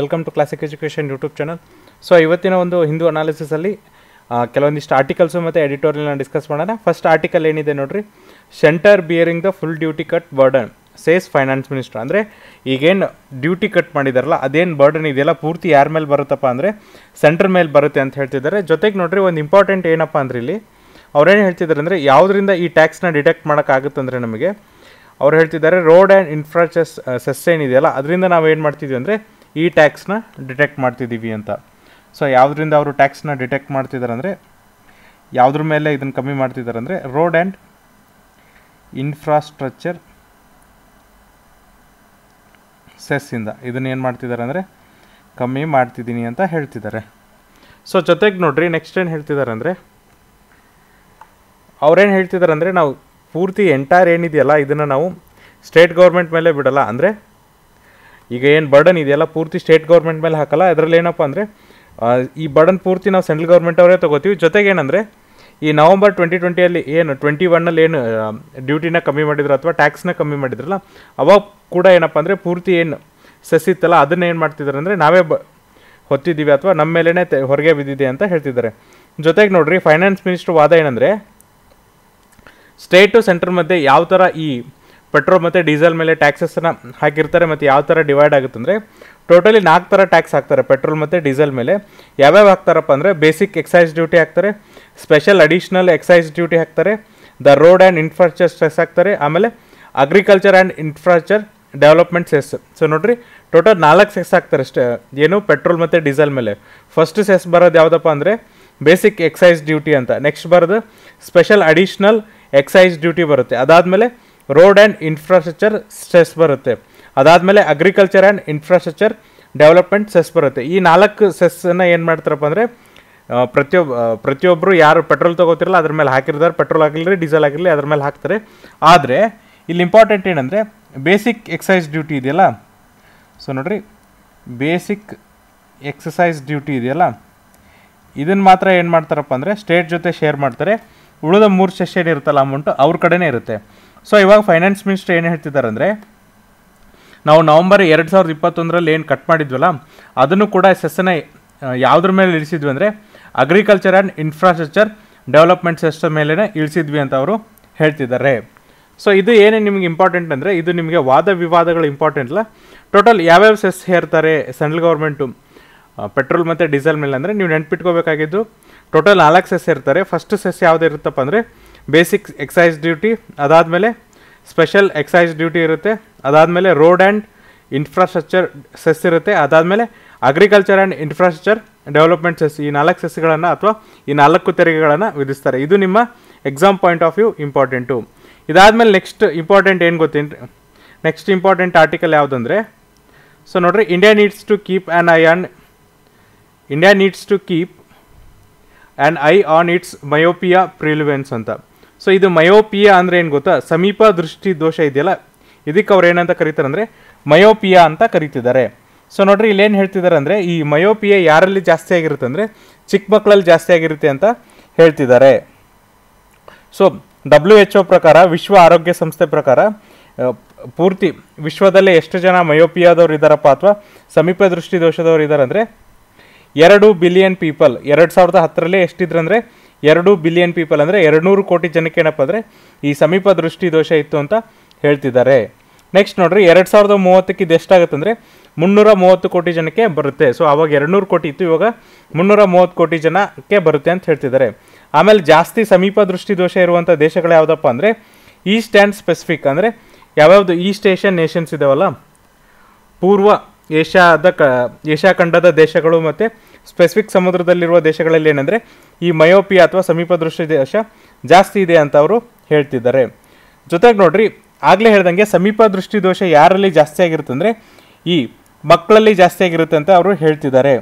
welcome to classic education YouTube channel so ಇವತ್ತಿನ ಒಂದು ಹಿಂದೂ ಅನಾಲಿಸಿಸಲ್ಲಿ ಕೆಲವೊಂದಿಷ್ಟು ಆರ್ಟಿಕಲ್ಸು ಮತ್ತು ಎಡಿಟೋರಿಯಲ್ನ ಡಿಸ್ಕಸ್ ಮಾಡೋಣ ಫಸ್ಟ್ ಆರ್ಟಿಕಲ್ ಏನಿದೆ ನೋಡ್ರಿ centre bearing the full duty cut burden says finance minister ಅಂದರೆ ಈಗೇನು ಡ್ಯೂಟಿ ಕಟ್ ಮಾಡಿದಾರಲ್ಲ ಅದೇನು ಬರ್ಡನ್ ಇದೆಯಲ್ಲ ಪೂರ್ತಿ ಯಾರ ಮೇಲೆ ಬರುತ್ತಪ್ಪ ಅಂದರೆ ಸೆಂಟರ್ ಮೇಲೆ ಬರುತ್ತೆ ಅಂತ ಹೇಳ್ತಿದ್ದಾರೆ ಜೊತೆಗೆ ನೋಡ್ರಿ ಒಂದು ಇಂಪಾರ್ಟೆಂಟ್ ಏನಪ್ಪ ಅಂದ್ರೆ ಇಲ್ಲಿ ಅವ್ರೇನು ಹೇಳ್ತಿದ್ದಾರೆ ಅಂದರೆ ಯಾವುದರಿಂದ ಈ ಟ್ಯಾಕ್ಸ್ನ ಡಿಟೆಕ್ಟ್ ಮಾಡೋಕ್ಕಾಗುತ್ತಂದರೆ ನಮಗೆ ಅವ್ರು ಹೇಳ್ತಿದ್ದಾರೆ ರೋಡ್ ಆ್ಯಂಡ್ ಇನ್ಫ್ರಾಚಸ್ ಸೆಸ್ ಏನಿದೆಯಲ್ಲ ಅದರಿಂದ ನಾವು ಏನು ಮಾಡ್ತಿದ್ವಿ ಅಂದರೆ ಈ ಟ್ಯಾಕ್ಸ್ನ ಡಿಟೆಕ್ಟ್ ಮಾಡ್ತಿದ್ದೀವಿ ಅಂತ ಸೊ ಯಾವುದರಿಂದ ಅವರು ಟ್ಯಾಕ್ಸ್ನ ಡಿಟೆಕ್ಟ್ ಮಾಡ್ತಿದ್ದಾರೆ ಅಂದರೆ ಯಾವುದ್ರ ಮೇಲೆ ಇದನ್ನು ಕಮ್ಮಿ ಮಾಡ್ತಿದ್ದಾರೆ ಅಂದರೆ ರೋಡ್ ಆ್ಯಂಡ್ ಇನ್ಫ್ರಾಸ್ಟ್ರಕ್ಚರ್ ಸೆಸ್ಸಿಂದ ಇದನ್ನ ಏನು ಮಾಡ್ತಿದ್ದಾರೆ ಅಂದರೆ ಕಮ್ಮಿ ಮಾಡ್ತಿದ್ದೀನಿ ಅಂತ ಹೇಳ್ತಿದ್ದಾರೆ ಸೊ ಜೊತೆಗೆ ನೋಡ್ರಿ ನೆಕ್ಸ್ಟ್ ಏನು ಹೇಳ್ತಿದ್ದಾರೆ ಅಂದರೆ ಅವ್ರೇನು ಹೇಳ್ತಿದ್ದಾರೆ ಅಂದರೆ ನಾವು ಪೂರ್ತಿ ಎಂಟೈರ್ ಏನಿದೆಯಲ್ಲ ಇದನ್ನು ನಾವು ಸ್ಟೇಟ್ ಗೌರ್ಮೆಂಟ್ ಮೇಲೆ ಬಿಡಲ್ಲ ಅಂದರೆ ಈಗ ಏನು ಬರ್ಡನ್ ಇದೆಯಲ್ಲ ಪೂರ್ತಿ ಸ್ಟೇಟ್ ಗೌರ್ಮೆಂಟ್ ಮೇಲೆ ಹಾಕಲ್ಲ ಅದರಲ್ಲಿ ಏನಪ್ಪ ಅಂದರೆ ಈ ಬರ್ಡನ್ ಪೂರ್ತಿ ನಾವು ಸೆಂಟ್ರಲ್ ಗೌರ್ಮೆಂಟ್ ಅವರೇ ತೊಗೋತೀವಿ ಜೊತೆಗೆ ಏನಂದರೆ ಈ ನವಂಬರ್ ಟ್ವೆಂಟಿ ಟ್ವೆಂಟಿಯಲ್ಲಿ ಏನು ಟ್ವೆಂಟಿ ಒನ್ನಲ್ಲಿ ಏನು ಡ್ಯೂಟಿನ ಕಮ್ಮಿ ಮಾಡಿದ್ರು ಅಥವಾ ಟ್ಯಾಕ್ಸ್ನ ಕಮ್ಮಿ ಮಾಡಿದ್ರಲ್ಲ ಅವಾಗ ಕೂಡ ಏನಪ್ಪ ಅಂದರೆ ಪೂರ್ತಿ ಏನು ಸೆಸ್ ಇತ್ತಲ್ಲ ಅದನ್ನ ಏನು ಮಾಡ್ತಿದ್ದಾರೆ ಅಂದರೆ ನಾವೇ ಬ ಹೊತ್ತಿದ್ದೀವಿ ಅಥವಾ ನಮ್ಮ ಮೇಲೇ ಹೊರಗೆ ಬಿದ್ದಿದೆ ಅಂತ ಹೇಳ್ತಿದ್ದಾರೆ ಜೊತೆಗೆ ನೋಡ್ರಿ ಫೈನಾನ್ಸ್ ಮಿನಿಸ್ಟ್ರ್ ವಾದ ಏನಂದರೆ ಸ್ಟೇಟು ಸೆಂಟ್ರ್ ಮಧ್ಯೆ ಯಾವ ಥರ ಈ ಪೆಟ್ರೋಲ್ ಮತ್ತು ಡೀಸೆಲ್ ಮೇಲೆ ಟ್ಯಾಕ್ಸಸ್ನ ಹಾಕಿರ್ತಾರೆ ಮತ್ತು ಯಾವ ಥರ ಡಿವೈಡ್ ಆಗುತ್ತೆ ಅಂದರೆ ಟೋಟಲಿ ನಾಲ್ಕು ಥರ ಟ್ಯಾಕ್ಸ್ ಹಾಕ್ತಾರೆ ಪೆಟ್ರೋಲ್ ಮತ್ತು ಡೀಸೆಲ್ ಮೇಲೆ ಯಾವ್ಯಾವ ಹಾಕ್ತಾರಪ್ಪ ಅಂದರೆ ಬೇಸಿಕ್ ಎಕ್ಸೈಸ್ ಡ್ಯೂಟಿ ಹಾಕ್ತಾರೆ ಸ್ಪೆಷಲ್ ಅಡಿಷ್ನಲ್ ಎಕ್ಸೈಸ್ ಡ್ಯೂಟಿ ಹಾಕ್ತಾರೆ the road and infrastructure cess ಹಾಕ್ತಾರೆ ಆಮೇಲೆ agriculture and infrastructure development cess so ನೋಡ್ರಿ ಟೋಟಲ್ ನಾಲ್ಕು ಸೆಸ್ ಹಾಕ್ತಾರೆ ಅಷ್ಟೇ ಏನು ಪೆಟ್ರೋಲ್ ಮತ್ತು ಡೀಸೆಲ್ ಮೇಲೆ ಫಸ್ಟ್ ಸೆಸ್ ಬರೋದು ಯಾವುದಪ್ಪ ಅಂದರೆ ಬೇಸಿಕ್ ಎಕ್ಸೈಸ್ ಡ್ಯೂಟಿ ಅಂತ ನೆಕ್ಸ್ಟ್ ಬರೋದು ಸ್ಪೆಷಲ್ ಅಡಿಷ್ನಲ್ ಎಕ್ಸೈಸ್ ಡ್ಯೂಟಿ ಬರುತ್ತೆ ಅದಾದಮೇಲೆ ರೋಡ್ ಆ್ಯಂಡ್ ಇನ್ಫ್ರಾಸ್ಟ್ರಕ್ಚರ್ ಸೆಸ್ ಬರುತ್ತೆ ಅದಾದಮೇಲೆ agriculture and infrastructure development cess ಬರುತ್ತೆ ಈ ನಾಲ್ಕು ಸೆಸ್ಸನ್ನು ಏನು ಮಾಡ್ತಾರಪ್ಪ ಅಂದರೆ ಪ್ರತಿಯೊಬ್ಬ ಪ್ರತಿಯೊಬ್ಬರು ಯಾರು ಪೆಟ್ರೋಲ್ ತೊಗೋತಿರಲ್ಲ ಅದ್ರ ಮೇಲೆ ಹಾಕಿರ್ತಾರೆ ಪೆಟ್ರೋಲ್ ಆಗಿರಲಿ ಡೀಸೆಲ್ ಆಗಿರಲಿ ಅದ್ರ ಮೇಲೆ ಹಾಕ್ತಾರೆ ಆದರೆ ಇಲ್ಲಿ ಇಂಪಾರ್ಟೆಂಟ್ ಏನಂದರೆ ಬೇಸಿಕ್ ಎಕ್ಸೈಸ್ ಡ್ಯೂಟಿ ಇದೆಯಲ್ಲ ಸೊ ನೋಡ್ರಿ ಬೇಸಿಕ್ ಎಕ್ಸಸೈಸ್ ಡ್ಯೂಟಿ ಇದೆಯಲ್ಲ ಇದನ್ನು ಮಾತ್ರ ಏನು ಮಾಡ್ತಾರಪ್ಪ ಅಂದರೆ ಸ್ಟೇಟ್ ಜೊತೆ ಶೇರ್ ಮಾಡ್ತಾರೆ ಉಳಿದ ಮೂರು ಸೆಷನ್ ಇರುತ್ತಲ್ಲ ಅಮೌಂಟು ಅವ್ರ ಕಡೆನೇ ಇರುತ್ತೆ ಸೊ ಇವಾಗ ಫೈನಾನ್ಸ್ ಮಿನಿಸ್ಟರ್ ಏನು ಹೇಳ್ತಿದ್ದಾರೆ ಅಂದರೆ ನಾವು ನವಂಬರ್ ಎರಡು ಸಾವಿರದ ಇಪ್ಪತ್ತೊಂದರಲ್ಲಿ ಏನು ಕಟ್ ಮಾಡಿದ್ವಲ್ಲ ಅದನ್ನು ಕೂಡ ಸೆಸ್ಸನ್ನ ಯಾವುದ್ರ ಮೇಲೆ ಇಳಿಸಿದ್ವಿ ಅಂದರೆ agriculture and infrastructure development system ಮೇಲೇ ಇಳಿಸಿದ್ವಿ ಅಂತ ಅವರು ಹೇಳ್ತಿದ್ದಾರೆ ಸೊ ಇದು ಏನೇ ನಿಮಗೆ ಇಂಪಾರ್ಟೆಂಟ್ ಅಂದರೆ ಇದು ನಿಮಗೆ ವಾದ ವಿವಾದಗಳು ಇಂಪಾರ್ಟೆಂಟ್ ಅಲ್ಲ ಟೋಟಲ್ ಯಾವ್ಯಾವ ಸೆಸ್ ಹೇರ್ತಾರೆ ಸೆಂಟ್ರಲ್ ಗೌರ್ಮೆಂಟು ಪೆಟ್ರೋಲ್ ಮತ್ತು ಡೀಸೆಲ್ ಮೇಲೆ ಅಂದರೆ ನೀವು ನೆನ್ಪಿಟ್ಕೋಬೇಕಾಗಿದ್ದು ಟೋಟಲ್ ನಾಲ್ಕು ಸೆಸ್ ಇರ್ತಾರೆ ಫಸ್ಟ್ ಸೆಸ್ ಯಾವುದು ಇರುತ್ತಪ್ಪ ಅಂದರೆ ಬೇಸಿಕ್ ಎಕ್ಸೈಸ್ ಡ್ಯೂಟಿ ಅದಾದಮೇಲೆ ಸ್ಪೆಷಲ್ ಎಕ್ಸೈಸ್ ಡ್ಯೂಟಿ ಇರುತ್ತೆ ಅದಾದಮೇಲೆ ರೋಡ್ ಆ್ಯಂಡ್ ಇನ್ಫ್ರಾಸ್ಟ್ರಕ್ಚರ್ ಸೆಸ್ ಇರುತ್ತೆ ಅದಾದಮೇಲೆ agriculture and infrastructure development cess ಈ ನಾಲ್ಕು ಸೆಸ್ಗಳನ್ನು ಅಥವಾ ಈ ನಾಲ್ಕು ತೆರಿಗೆಗಳನ್ನು ವಿಧಿಸ್ತಾರೆ ಇದು ನಿಮ್ಮ exam point of view important ಇದಾದಮೇಲೆ ನೆಕ್ಸ್ಟ್ ಇಂಪಾರ್ಟೆಂಟ್ ಏನು ಗೊತ್ತೇನು ನೆಕ್ಸ್ಟ್ ಇಂಪಾರ್ಟೆಂಟ್ ಆರ್ಟಿಕಲ್ ಯಾವುದಂದರೆ ಸೊ ನೋಡ್ರಿ India needs to keep an eye on India needs to keep and eye on its myopia prevalence ಅಂತ ಸೊ ಇದು ಮಯೋಪಿಯಾ ಅಂದರೆ ಏನು ಗೊತ್ತಾ ಸಮೀಪ ದೃಷ್ಟಿ ದೋಷ ಇದೆಯಲ್ಲ ಇದಕ್ಕೆ ಅವ್ರು ಏನಂತ ಕರೀತಾರೆ ಅಂದರೆ ಮಯೋಪಿಯಾ ಅಂತ ಕರೀತಿದ್ದಾರೆ ಸೊ ನೋಡ್ರಿ ಇಲ್ಲೇನು ಹೇಳ್ತಿದ್ದಾರೆ ಅಂದರೆ ಈ ಮಯೋಪಿಯಾ ಯಾರಲ್ಲಿ ಜಾಸ್ತಿ ಆಗಿರುತ್ತೆ ಅಂದರೆ ಚಿಕ್ಕ ಮಕ್ಕಳಲ್ಲಿ ಜಾಸ್ತಿ ಆಗಿರುತ್ತೆ ಅಂತ ಹೇಳ್ತಿದ್ದಾರೆ ಸೊ ಡಬ್ಲ್ಯೂ ಎಚ್ ಒ ಪ್ರಕಾರ ವಿಶ್ವ ಆರೋಗ್ಯ ಸಂಸ್ಥೆ ಪ್ರಕಾರ ಪೂರ್ತಿ ವಿಶ್ವದಲ್ಲೇ ಎಷ್ಟು ಜನ ಮಯೋಪಿಯಾದವ್ರು ಇದ್ದಾರಪ್ಪ ಅಥವಾ ಸಮೀಪ ದೃಷ್ಟಿ ದೋಷದವ್ರು ಇದ್ದಾರೆ ಅಂದರೆ ಎರಡು ಬಿಲಿಯನ್ ಪೀಪಲ್ ಎರಡು ಸಾವಿರದ ಹತ್ತರಲ್ಲೇ ಎಷ್ಟಿದ್ರಂದರೆ ಎರಡು ಬಿಲಿಯನ್ ಪೀಪಲ್ ಅಂದರೆ ಎರಡು ನೂರು ಕೋಟಿ ಜನಕ್ಕೆ ಏನಪ್ಪ ಅಂದರೆ ಈ ಸಮೀಪ ದೃಷ್ಟಿ ದೋಷ ಇತ್ತು ಅಂತ ಹೇಳ್ತಿದ್ದಾರೆ ನೆಕ್ಸ್ಟ್ ನೋಡ್ರಿ ಎರಡು ಸಾವಿರದ ಮೂವತ್ತಕ್ಕೆ ಇದು ಎಷ್ಟಾಗುತ್ತೆ ಅಂದರೆ ಮುನ್ನೂರ ಮೂವತ್ತು ಕೋಟಿ ಜನಕ್ಕೆ ಬರುತ್ತೆ ಸೊ ಅವಾಗ ಎರಡು ನೂರು ಕೋಟಿ ಇತ್ತು ಇವಾಗ ಮುನ್ನೂರ ಮೂವತ್ತು ಕೋಟಿ ಜನಕ್ಕೆ ಬರುತ್ತೆ ಅಂತ ಹೇಳ್ತಿದ್ದಾರೆ ಆಮೇಲೆ ಜಾಸ್ತಿ ಸಮೀಪ ದೃಷ್ಟಿ ದೋಷ ಇರುವಂಥ ದೇಶಗಳು ಯಾವುದಪ್ಪ ಅಂದರೆ ಈಸ್ಟ್ ಆ್ಯಂಡ್ ಸ್ಪೆಸಿಫಿಕ್ ಅಂದರೆ ಯಾವ್ಯಾವುದು ಈಸ್ಟ್ ಏಷ್ಯನ್ ನೇಷನ್ಸ್ ಇದಾವಲ್ಲ ಪೂರ್ವ ಏಷ್ಯಾದ ಕ ಏಷ್ಯಾ ಖಂಡದ ದೇಶಗಳು ಮತ್ತು ಸ್ಪೆಸಿಫಿಕ್ ಸಮುದ್ರದಲ್ಲಿರುವ ದೇಶಗಳಲ್ಲಿ ಏನಂದರೆ ಈ ಮಯೋಪಿಯಾ ಅಥವಾ ಸಮೀಪ ದೃಷ್ಟಿ ದೋಷ ಜಾಸ್ತಿ ಇದೆ ಅಂತ ಅವರು ಹೇಳ್ತಿದ್ದಾರೆ ಜೊತೆಗೆ ನೋಡ್ರಿ ಆಗಲೇ ಹೇಳ್ದಂಗೆ ಸಮೀಪ ದೃಷ್ಟಿ ದೋಷ ಯಾರಲ್ಲಿ ಜಾಸ್ತಿ ಆಗಿರುತ್ತೆ ಅಂದರೆ ಈ ಮಕ್ಕಳಲ್ಲಿ ಜಾಸ್ತಿ ಆಗಿರುತ್ತೆ ಅಂತ ಅವರು ಹೇಳ್ತಿದ್ದಾರೆ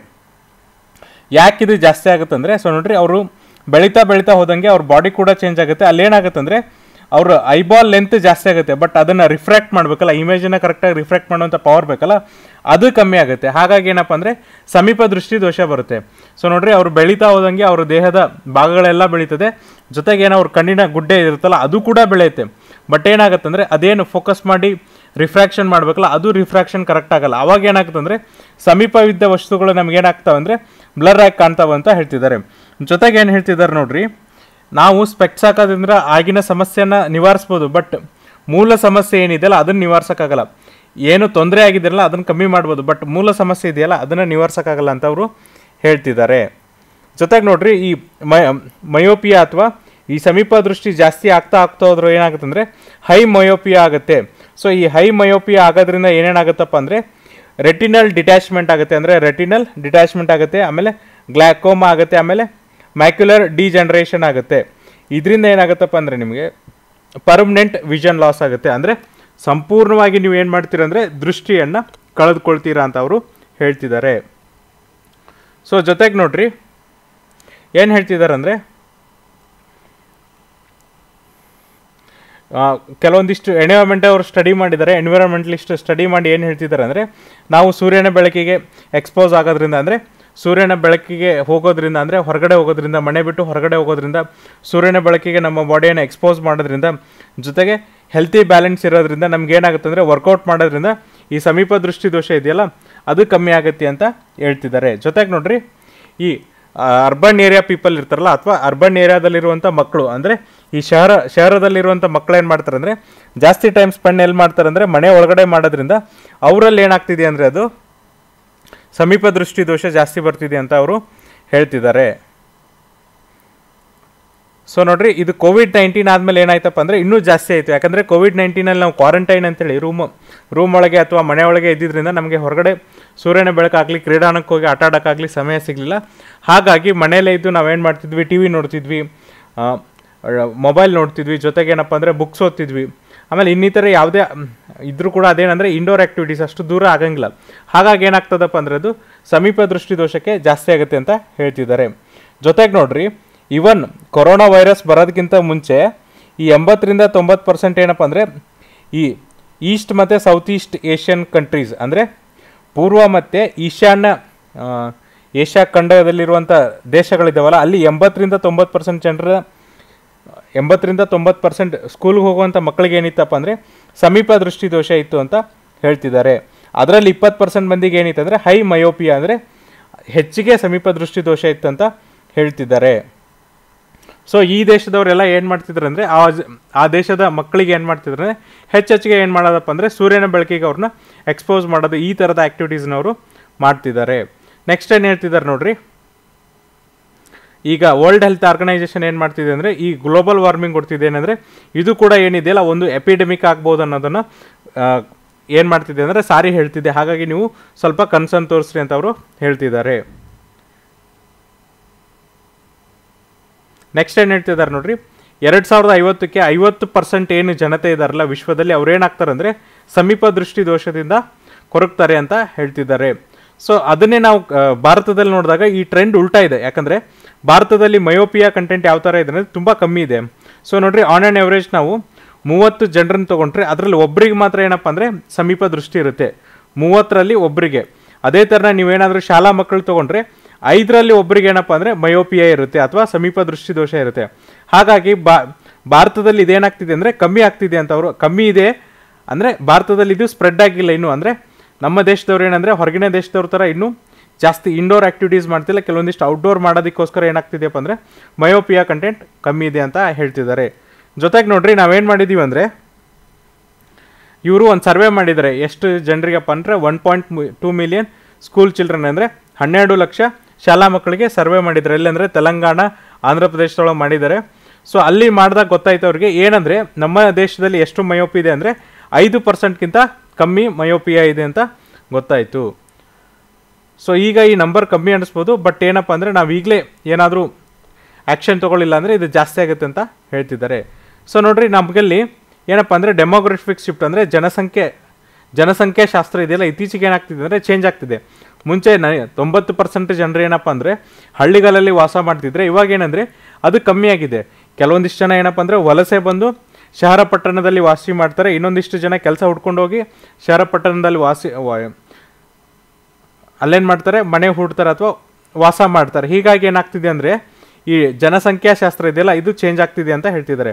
ಯಾಕೆ ಇದು ಜಾಸ್ತಿ ಆಗುತ್ತೆ ಅಂದರೆ ಸೊ ನೋಡ್ರಿ ಅವರು ಬೆಳೀತಾ ಬೆಳೀತಾ ಹೋದಂಗೆ ಅವ್ರ ಬಾಡಿ ಕೂಡ ಚೇಂಜ್ ಆಗುತ್ತೆ ಅಲ್ಲೇನಾಗುತ್ತೆ ಅಂದರೆ ಅವ್ರ ಐಬಾಲ್ ಲೆಂತ್ ಜಾಸ್ತಿ ಆಗುತ್ತೆ ಬಟ್ ಅದನ್ನು ರಿಫ್ರಾಕ್ಟ್ ಮಾಡಬೇಕಲ್ಲ ಇಮೇಜನ್ನು ಕರೆಕ್ಟಾಗಿ ರಿಫ್ರಾಕ್ಟ್ ಮಾಡುವಂಥ ಪವರ್ ಬೇಕಲ್ಲ ಅದು ಕಮ್ಮಿ ಆಗುತ್ತೆ ಹಾಗಾಗಿ ಏನಪ್ಪ ಅಂದರೆ ಸಮೀಪ ದೃಷ್ಟಿ ದೋಷ ಬರುತ್ತೆ ಸೊ ನೋಡ್ರಿ ಅವ್ರು ಬೆಳೀತಾ ಹೋದಂಗೆ ಅವ್ರ ದೇಹದ ಭಾಗಗಳೆಲ್ಲ ಬೆಳೀತದೆ ಜೊತೆಗೆ ಏನೋ ಅವ್ರ ಕಣ್ಣಿನ ಗುಡ್ಡೆ ಇರುತ್ತಲ್ಲ ಅದು ಕೂಡ ಬೆಳೆಯುತ್ತೆ ಬಟ್ ಏನಾಗುತ್ತೆ ಅಂದರೆ ಅದೇನು ಫೋಕಸ್ ಮಾಡಿ ರಿಫ್ರಾಕ್ಷನ್ ಮಾಡಬೇಕಲ್ಲ ಅದು ರಿಫ್ರಾಕ್ಷನ್ ಕರೆಕ್ಟ್ ಆಗಲ್ಲ ಅವಾಗ ಏನಾಗುತ್ತೆ ಅಂದರೆ ಸಮೀಪವಿದ್ದ ವಸ್ತುಗಳು ನಮ್ಗೆ ಏನಾಗ್ತವೆ ಅಂದರೆ ಬ್ಲರ್ ಆಗಿ ಕಾಣ್ತಾವೆ ಅಂತ ಹೇಳ್ತಿದ್ದಾರೆ ಜೊತೆಗೆ ಏನು ಹೇಳ್ತಿದ್ದಾರೆ ನೋಡ್ರಿ ನಾವು ಸ್ಪೆಕ್ಸ್ ಹಾಕೋದ್ರಿಂದ ಆಗಿನ ಸಮಸ್ಯೆನ ನಿವಾರಿಸ್ಬೋದು ಬಟ್ ಮೂಲ ಸಮಸ್ಯೆ ಏನಿದೆಯಲ್ಲ ಅದನ್ನು ನಿವಾರಿಸೋಕ್ಕಾಗಲ್ಲ ಏನು ತೊಂದರೆ ಆಗಿದೆಯಲ್ಲ ಅದನ್ನು ಕಮ್ಮಿ ಮಾಡ್ಬೋದು ಬಟ್ ಮೂಲ ಸಮಸ್ಯೆ ಇದೆಯಲ್ಲ ಅದನ್ನು ನಿವಾರಿಸೋಕ್ಕಾಗಲ್ಲ ಅಂತ ಅವರು ಹೇಳ್ತಿದ್ದಾರೆ ಜೊತೆಗೆ ನೋಡ್ರಿ ಈ ಮಯ ಮಯೋಪಿಯಾ ಅಥವಾ ಈ ಸಮೀಪ ದೃಷ್ಟಿ ಜಾಸ್ತಿ ಆಗ್ತಾ ಆಗ್ತಾ ಹೋದ್ರೆ ಏನಾಗುತ್ತೆ ಅಂದರೆ ಹೈ ಮಯೋಪಿಯಾ ಆಗುತ್ತೆ ಸೊ ಈ ಹೈ ಮಯೋಪಿಯಾ ಆಗೋದ್ರಿಂದ ಏನೇನಾಗುತ್ತಪ್ಪ ಅಂದರೆ ರೆಟಿನಲ್ ಡಿಟ್ಯಾಚ್ಮೆಂಟ್ ಆಗುತ್ತೆ ಅಂದರೆ ರೆಟಿನಲ್ ಡಿಟ್ಯಾಚ್ಮೆಂಟ್ ಆಗುತ್ತೆ ಆಮೇಲೆ ಗ್ಲಾಕೋಮಾ ಆಗುತ್ತೆ ಆಮೇಲೆ ಮ್ಯಾಕ್ಯುಲರ್ ಡಿಜನರೇಷನ್ ಆಗುತ್ತೆ ಇದರಿಂದ ಏನಾಗುತ್ತಪ್ಪ ಅಂದರೆ ನಿಮಗೆ ಪರ್ಮನೆಂಟ್ ವಿಷನ್ ಲಾಸ್ ಆಗುತ್ತೆ ಅಂದರೆ ಸಂಪೂರ್ಣವಾಗಿ ನೀವು ಏನು ಮಾಡ್ತೀರ ಅಂದರೆ ದೃಷ್ಟಿಯನ್ನು ಕಳೆದುಕೊಳ್ತೀರಾ ಅಂತ ಅವರು ಹೇಳ್ತಿದ್ದಾರೆ ಸೊ ಜೊತೆಗೆ ನೋಡ್ರಿ ಏನು ಹೇಳ್ತಿದ್ದಾರೆ ಅಂದರೆ ಕೆಲವೊಂದಿಷ್ಟು ಎನ್ವಿರಾನ್ಮೆಂಟ್ ಅವರು ಸ್ಟಡಿ ಮಾಡಿದ್ದಾರೆ ಎನ್ವಿರಾನ್ಮೆಂಟಲಿಸ್ಟ್ ಸ್ಟಡಿ ಮಾಡಿ ಏನು ಹೇಳ್ತಿದ್ದಾರೆ ಅಂದರೆ ನಾವು ಸೂರ್ಯನ ಬೆಳಕಿಗೆ ಎಕ್ಸ್ಪೋಸ್ ಆಗೋದ್ರಿಂದ ಅಂದರೆ ಸೂರ್ಯನ ಬೆಳಕಿಗೆ ಹೋಗೋದ್ರಿಂದ ಅಂದರೆ ಹೊರಗಡೆ ಹೋಗೋದ್ರಿಂದ ಮನೆ ಬಿಟ್ಟು ಹೊರಗಡೆ ಹೋಗೋದ್ರಿಂದ ಸೂರ್ಯನ ಬೆಳಕಿಗೆ ನಮ್ಮ ಬಾಡಿಯನ್ನು ಎಕ್ಸ್ಪೋಸ್ ಮಾಡೋದ್ರಿಂದ ಜೊತೆಗೆ ಹೆಲ್ತಿ ಬ್ಯಾಲೆನ್ಸ್ ಇರೋದ್ರಿಂದ ನಮ್ಗೆ ಏನಾಗುತ್ತೆ ಅಂದರೆ ವರ್ಕೌಟ್ ಮಾಡೋದ್ರಿಂದ ಈ ಸಮೀಪ ದೃಷ್ಟಿ ದೋಷ ಇದೆಯಲ್ಲ ಅದು ಕಮ್ಮಿ ಆಗುತ್ತೆ ಅಂತ ಹೇಳ್ತಿದ್ದಾರೆ ಜೊತೆಗೆ ನೋಡ್ರಿ ಈ ಅರ್ಬನ್ ಏರಿಯಾ ಪೀಪಲ್ ಇರ್ತಾರಲ್ಲ ಅಥವಾ ಅರ್ಬನ್ ಏರಿಯಾದಲ್ಲಿರುವಂಥ ಮಕ್ಕಳು ಅಂದರೆ ಈ ಶಹರ ಶಹರದಲ್ಲಿರುವಂಥ ಮಕ್ಕಳು ಏನು ಮಾಡ್ತಾರೆ ಅಂದರೆ ಜಾಸ್ತಿ ಟೈಮ್ ಸ್ಪೆಂಡ್ ಎಲ್ಲಿ ಮಾಡ್ತಾರೆ ಅಂದರೆ ಮನೆ ಒಳಗಡೆ ಮಾಡೋದ್ರಿಂದ ಅವರಲ್ಲಿ ಏನಾಗ್ತಿದೆ ಅಂದರೆ ಅದು ಸಮೀಪ ದೃಷ್ಟಿ ದೋಷ ಜಾಸ್ತಿ ಬರ್ತಿದೆ ಅಂತ ಅವರು ಹೇಳ್ತಿದ್ದಾರೆ ಸೊ ನೋಡ್ರಿ ಇದು ಕೋವಿಡ್ ನೈನ್ಟೀನ್ ಆದಮೇಲೆ ಏನಾಯ್ತಪ್ಪ ಅಂದರೆ ಇನ್ನೂ ಜಾಸ್ತಿ ಆಯಿತು ಯಾಕಂದರೆ ಕೋವಿಡ್ ನೈನ್ಟೀನಲ್ಲಿ ನಾವು ಕ್ವಾರಂಟೈನ್ ಅಂತೇಳಿ ರೂಮ್ ರೂಮ್ ಒಳಗೆ ಅಥವಾ ಮನೆ ಒಳಗೆ ಇದ್ದಿದ್ದರಿಂದ ನಮಗೆ ಹೊರಗಡೆ ಸೂರ್ಯನ ಬೆಳಕಾಗಲಿ ಕ್ರೀಡಾಂಗಣಕ್ಕೆ ಹೋಗಿ ಆಟ ಆಡೋಕ್ಕಾಗಲಿ ಸಮಯ ಸಿಗಲಿಲ್ಲ ಹಾಗಾಗಿ ಮನೆಯಲ್ಲೇ ಇದ್ದು ನಾವೇನು ಮಾಡ್ತಿದ್ವಿ ಟಿ ವಿ ನೋಡ್ತಿದ್ವಿ ಮೊಬೈಲ್ ನೋಡ್ತಿದ್ವಿ ಜೊತೆಗೆ ಏನಪ್ಪ ಅಂದರೆ ಬುಕ್ಸ್ ಓದ್ತಿದ್ವಿ ಆಮೇಲೆ ಇನ್ನಿತರ ಯಾವುದೇ ಇದ್ರೂ ಕೂಡ ಅದೇನಂದರೆ ಇಂಡೋರ್ ಆ್ಯಕ್ಟಿವಿಟೀಸ್ ಅಷ್ಟು ದೂರ ಆಗಂಗಿಲ್ಲ ಹಾಗಾಗಿ ಏನಾಗ್ತದಪ್ಪ ಅಂದರೆ ಅದು ಸಮೀಪ ದೃಷ್ಟಿ ದೋಷಕ್ಕೆ ಜಾಸ್ತಿ ಆಗುತ್ತೆ ಅಂತ ಹೇಳ್ತಿದ್ದಾರೆ ಜೊತೆಗೆ ನೋಡ್ರಿ ಇವನ್ ಕೊರೋನಾ ವೈರಸ್ ಬರೋದಕ್ಕಿಂತ ಮುಂಚೆ ಈ ಎಂಬತ್ತರಿಂದ ತೊಂಬತ್ತು ಪರ್ಸೆಂಟ್ ಏನಪ್ಪ ಅಂದರೆ ಈ ಈಸ್ಟ್ ಮತ್ತು ಸೌತ್ ಈಸ್ಟ್ ಏಷ್ಯನ್ ಕಂಟ್ರೀಸ್ ಅಂದರೆ ಪೂರ್ವ ಮತ್ತು ಈಶಾನ್ಯ ಆ, ಏಷ್ಯಾ ಖಂಡದಲ್ಲಿರುವಂಥ ದೇಶಗಳಿದ್ದಾವಲ್ಲ ಅಲ್ಲಿ ಎಂಬತ್ತರಿಂದ ತೊಂಬತ್ತು ಪರ್ಸೆಂಟ್ ಜನರ ಎಂಬತ್ತರಿಂದ ತೊಂಬತ್ತು ಪರ್ಸೆಂಟ್ ಸ್ಕೂಲ್ಗೆ ಹೋಗುವಂಥ ಮಕ್ಕಳಿಗೆ ಏನಿತ್ತಪ್ಪ ಅಂದರೆ ಸಮೀಪ ದೃಷ್ಟಿ ದೋಷ ಇತ್ತು ಅಂತ ಹೇಳ್ತಿದ್ದಾರೆ ಅದರಲ್ಲಿ ಇಪ್ಪತ್ತು ಪರ್ಸೆಂಟ್ ಮಂದಿಗೆ ಏನಿತ್ತು ಅಂದರೆ ಹೈ ಮಯೋಪಿಯಾ ಅಂದರೆ ಹೆಚ್ಚಿಗೆ ಸಮೀಪ ದೃಷ್ಟಿ ದೋಷ ಇತ್ತು ಅಂತ ಹೇಳ್ತಿದ್ದಾರೆ ಸೊ ಈ ದೇಶದವರೆಲ್ಲ ಏನು ಮಾಡ್ತಿದ್ರು ಅಂದರೆ ಆ ಜ- ಆ ದೇಶದ ಮಕ್ಕಳಿಗೆ ಏನು ಮಾಡ್ತಿದ್ರು ಅಂದರೆ ಹೆಚ್ಚೆಚ್ಚಿಗೆ ಏನು ಮಾಡೋದಪ್ಪ ಅಂದರೆ ಸೂರ್ಯನ ಬೆಳಕಿಗೆ ಅವ್ರನ್ನ ಎಕ್ಸ್ಪೋಸ್ ಮಾಡೋದು ಈ ಥರದ ಆ್ಯಕ್ಟಿವಿಟೀಸ್ನವರು ಮಾಡ್ತಿದ್ದಾರೆ ನೆಕ್ಸ್ಟ್ ಏನು ಹೇಳ್ತಿದ್ದಾರೆ ನೋಡ್ರಿ ಈಗ ವರ್ಲ್ಡ್ ಹೆಲ್ತ್ ಆರ್ಗನೈಸೇಷನ್ ಏನು ಮಾಡ್ತಿದೆ ಅಂದರೆ ಈ ಗ್ಲೋಬಲ್ ವಾರ್ಮಿಂಗ್ ಕೊಡ್ತಿದೆ ಏನಂದರೆ ಇದು ಕೂಡ ಏನಿದೆಯಲ್ಲ ಒಂದು ಎಪಿಡೆಮಿಕ್ ಆಗ್ಬೋದು ಅನ್ನೋದನ್ನು ಏನು ಮಾಡ್ತಿದೆ ಅಂದರೆ ಸಾರಿ ಹೇಳ್ತಿದೆ ಹಾಗಾಗಿ ನೀವು ಸ್ವಲ್ಪ ಕನ್ಸರ್ನ್ ತೋರಿಸ್ರಿ ಅಂತ ಅವರು ಹೇಳ್ತಿದ್ದಾರೆ ನೆಕ್ಸ್ಟ್ ಏನು ಹೇಳ್ತಿದ್ದಾರೆ ನೋಡ್ರಿ ಎರಡು ಸಾವಿರದ ಐವತ್ತಕ್ಕೆ ಐವತ್ತು ಪರ್ಸೆಂಟ್ ಏನು ಜನತೆ ಇದ್ದಾರಲ್ಲ ವಿಶ್ವದಲ್ಲಿ ಅವ್ರು ಏನಾಗ್ತಾರೆ ಅಂದರೆ ಸಮೀಪ ದೃಷ್ಟಿ ದೋಷದಿಂದ ಕೊರಗ್ತಾರೆ ಅಂತ ಹೇಳ್ತಿದ್ದಾರೆ ಸೊ ಅದನ್ನೇ ನಾವು ಆ, ಭಾರತದಲ್ಲಿ ನೋಡಿದಾಗ ಈ ಟ್ರೆಂಡ್ ಉಲ್ಟಾ ಇದೆ ಯಾಕಂದರೆ ಭಾರತದಲ್ಲಿ ಮಯೋಪಿಯಾ ಕಂಟೆಂಟ್ ಯಾವ ಥರ ಇದೆ ಅಂದರೆ ತುಂಬ ಕಮ್ಮಿ ಇದೆ ಸೊ ನೋಡ್ರಿ ಆನ್ ಆ್ಯಂಡ್ ಎವರೇಜ್ ನಾವು ಮೂವತ್ತು ಜನರನ್ನು ತೊಗೊಂಡ್ರೆ ಅದರಲ್ಲಿ ಒಬ್ರಿಗೆ ಮಾತ್ರ ಏನಪ್ಪ ಅಂದರೆ ಸಮೀಪ ದೃಷ್ಟಿ ಇರುತ್ತೆ ಮೂವತ್ತರಲ್ಲಿ ಒಬ್ಬರಿಗೆ ಅದೇ ಥರ ನೀವೇನಾದರೂ ಶಾಲಾ ಮಕ್ಕಳು ತೊಗೊಂಡ್ರೆ ಐದರಲ್ಲಿ ಒಬ್ರಿಗೆ ಏನಪ್ಪ ಅಂದರೆ ಮಯೋಪಿಯಾ ಇರುತ್ತೆ ಅಥವಾ ಸಮೀಪ ದೃಷ್ಟಿ ದೋಷ ಇರುತ್ತೆ ಹಾಗಾಗಿ ಬಾ ಭಾರತದಲ್ಲಿ ಇದೇನಾಗ್ತಿದೆ ಅಂದರೆ ಕಮ್ಮಿ ಆಗ್ತಿದೆ ಅಂತ ಅವರು ಕಮ್ಮಿ ಇದೆ ಅಂದರೆ ಭಾರತದಲ್ಲಿ ಇದು ಸ್ಪ್ರೆಡ್ ಆಗಿಲ್ಲ ಇನ್ನೂ ಅಂದರೆ ನಮ್ಮ ದೇಶದವ್ರು ಏನಂದರೆ ಹೊರಗಿನ ದೇಶದವ್ರ ಥರ ಇನ್ನೂ ಜಾಸ್ತಿ ಇಂಡೋರ್ ಆ್ಯಕ್ಟಿವಿಟೀಸ್ ಮಾಡ್ತಿಲ್ಲ ಕೆಲವೊಂದಿಷ್ಟು ಔಟ್ಡೋರ್ ಮಾಡೋದಕ್ಕೋಸ್ಕರ ಏನಾಗ್ತಿದೆಯಪ್ಪ ಅಂದರೆ ಮಯೋಪಿಯಾ ಕಂಟೆಂಟ್ ಕಮ್ಮಿ ಇದೆ ಅಂತ ಹೇಳ್ತಿದ್ದಾರೆ ಜೊತೆಗೆ ನೋಡ್ರಿ ನಾವೇನು ಮಾಡಿದ್ದೀವಿ ಅಂದರೆ ಇವರು ಒಂದು ಸರ್ವೆ ಮಾಡಿದ್ದಾರೆ ಎಷ್ಟು ಜನರಿಗಪ್ಪ ಅಂದರೆ one point two million school children ಅಂದರೆ ಹನ್ನೆರಡು ಲಕ್ಷ ಶಾಲಾ ಮಕ್ಕಳಿಗೆ ಸರ್ವೆ ಮಾಡಿದ್ದಾರೆ ಎಲ್ಲಂದರೆ ತೆಲಂಗಾಣ ಆಂಧ್ರ ಪ್ರದೇಶದೊಳಗೆ ಮಾಡಿದ್ದಾರೆ ಸೊ ಅಲ್ಲಿ ಮಾಡಿದಾಗ ಗೊತ್ತಾಯ್ತು ಅವ್ರಿಗೆ ಏನಂದರೆ ನಮ್ಮ ದೇಶದಲ್ಲಿ ಎಷ್ಟು ಮಯೋಪಿ ಇದೆ ಅಂದರೆ ಐದು ಪರ್ಸೆಂಟ್ಗಿಂತ ಕಮ್ಮಿ ಮಯೋಪಿಯಾ ಇದೆ ಅಂತ ಗೊತ್ತಾಯಿತು ಸೊ ಈಗ ಈ ನಂಬರ್ ಕಮ್ಮಿ ಅನಿಸ್ಬೋದು ಬಟ್ ಏನಪ್ಪ ಅಂದರೆ ನಾವು ಈಗಲೇ ಏನಾದರೂ ಆ್ಯಕ್ಷನ್ ತೊಗೊಳ್ಳಿಲ್ಲ ಅಂದರೆ ಇದು ಜಾಸ್ತಿ ಆಗುತ್ತೆ ಅಂತ ಹೇಳ್ತಿದ್ದಾರೆ ಸೊ ನೋಡ್ರಿ ನಮಗಲ್ಲಿ ಏನಪ್ಪ ಅಂದರೆ ಡೆಮೋಗ್ರಫಿಕ್ ಶಿಫ್ಟ್ ಅಂದರೆ ಜನಸಂಖ್ಯೆ ಜನಸಂಖ್ಯಾ ಶಾಸ್ತ್ರ ಇದೆಯಲ್ಲ ಇತ್ತೀಚೆಗೆ ಏನಾಗ್ತಿದೆ ಅಂದರೆ ಚೇಂಜ್ ಆಗ್ತಿದೆ ಮುಂಚೆ ನ ತೊಂಬತ್ತು ಪರ್ಸೆಂಟ್ ಜನರು ಏನಪ್ಪ ಅಂದರೆ ಹಳ್ಳಿಗಳಲ್ಲಿ ವಾಸ ಮಾಡ್ತಿದ್ರೆ ಇವಾಗ ಏನಂದರೆ ಅದು ಕಮ್ಮಿ ಆಗಿದೆ ಕೆಲವೊಂದಿಷ್ಟು ಜನ ಏನಪ್ಪ ಅಂದರೆ ವಲಸೆ ಬಂದು ಶಹರ ಪಟ್ಟಣದಲ್ಲಿ ವಾಸಿ ಮಾಡ್ತಾರೆ ಇನ್ನೊಂದಿಷ್ಟು ಜನ ಕೆಲಸ ಹುಡ್ಕೊಂಡು ಹೋಗಿ ಶಹರ ಪಟ್ಟಣದಲ್ಲಿ ವಾಸಿ ವ- ಅಲ್ಲೇನು ಮಾಡ್ತಾರೆ ಮನೆ ಹೂಡ್ತಾರೆ ಅಥವಾ ವಾಸ ಮಾಡ್ತಾರೆ ಹೀಗಾಗಿ ಏನಾಗ್ತಿದೆ ಅಂದರೆ ಈ ಜನಸಂಖ್ಯಾ ಶಾಸ್ತ್ರ ಇದೆಯಲ್ಲ ಇದು ಚೇಂಜ್ ಆಗ್ತಿದೆ ಅಂತ ಹೇಳ್ತಿದ್ದಾರೆ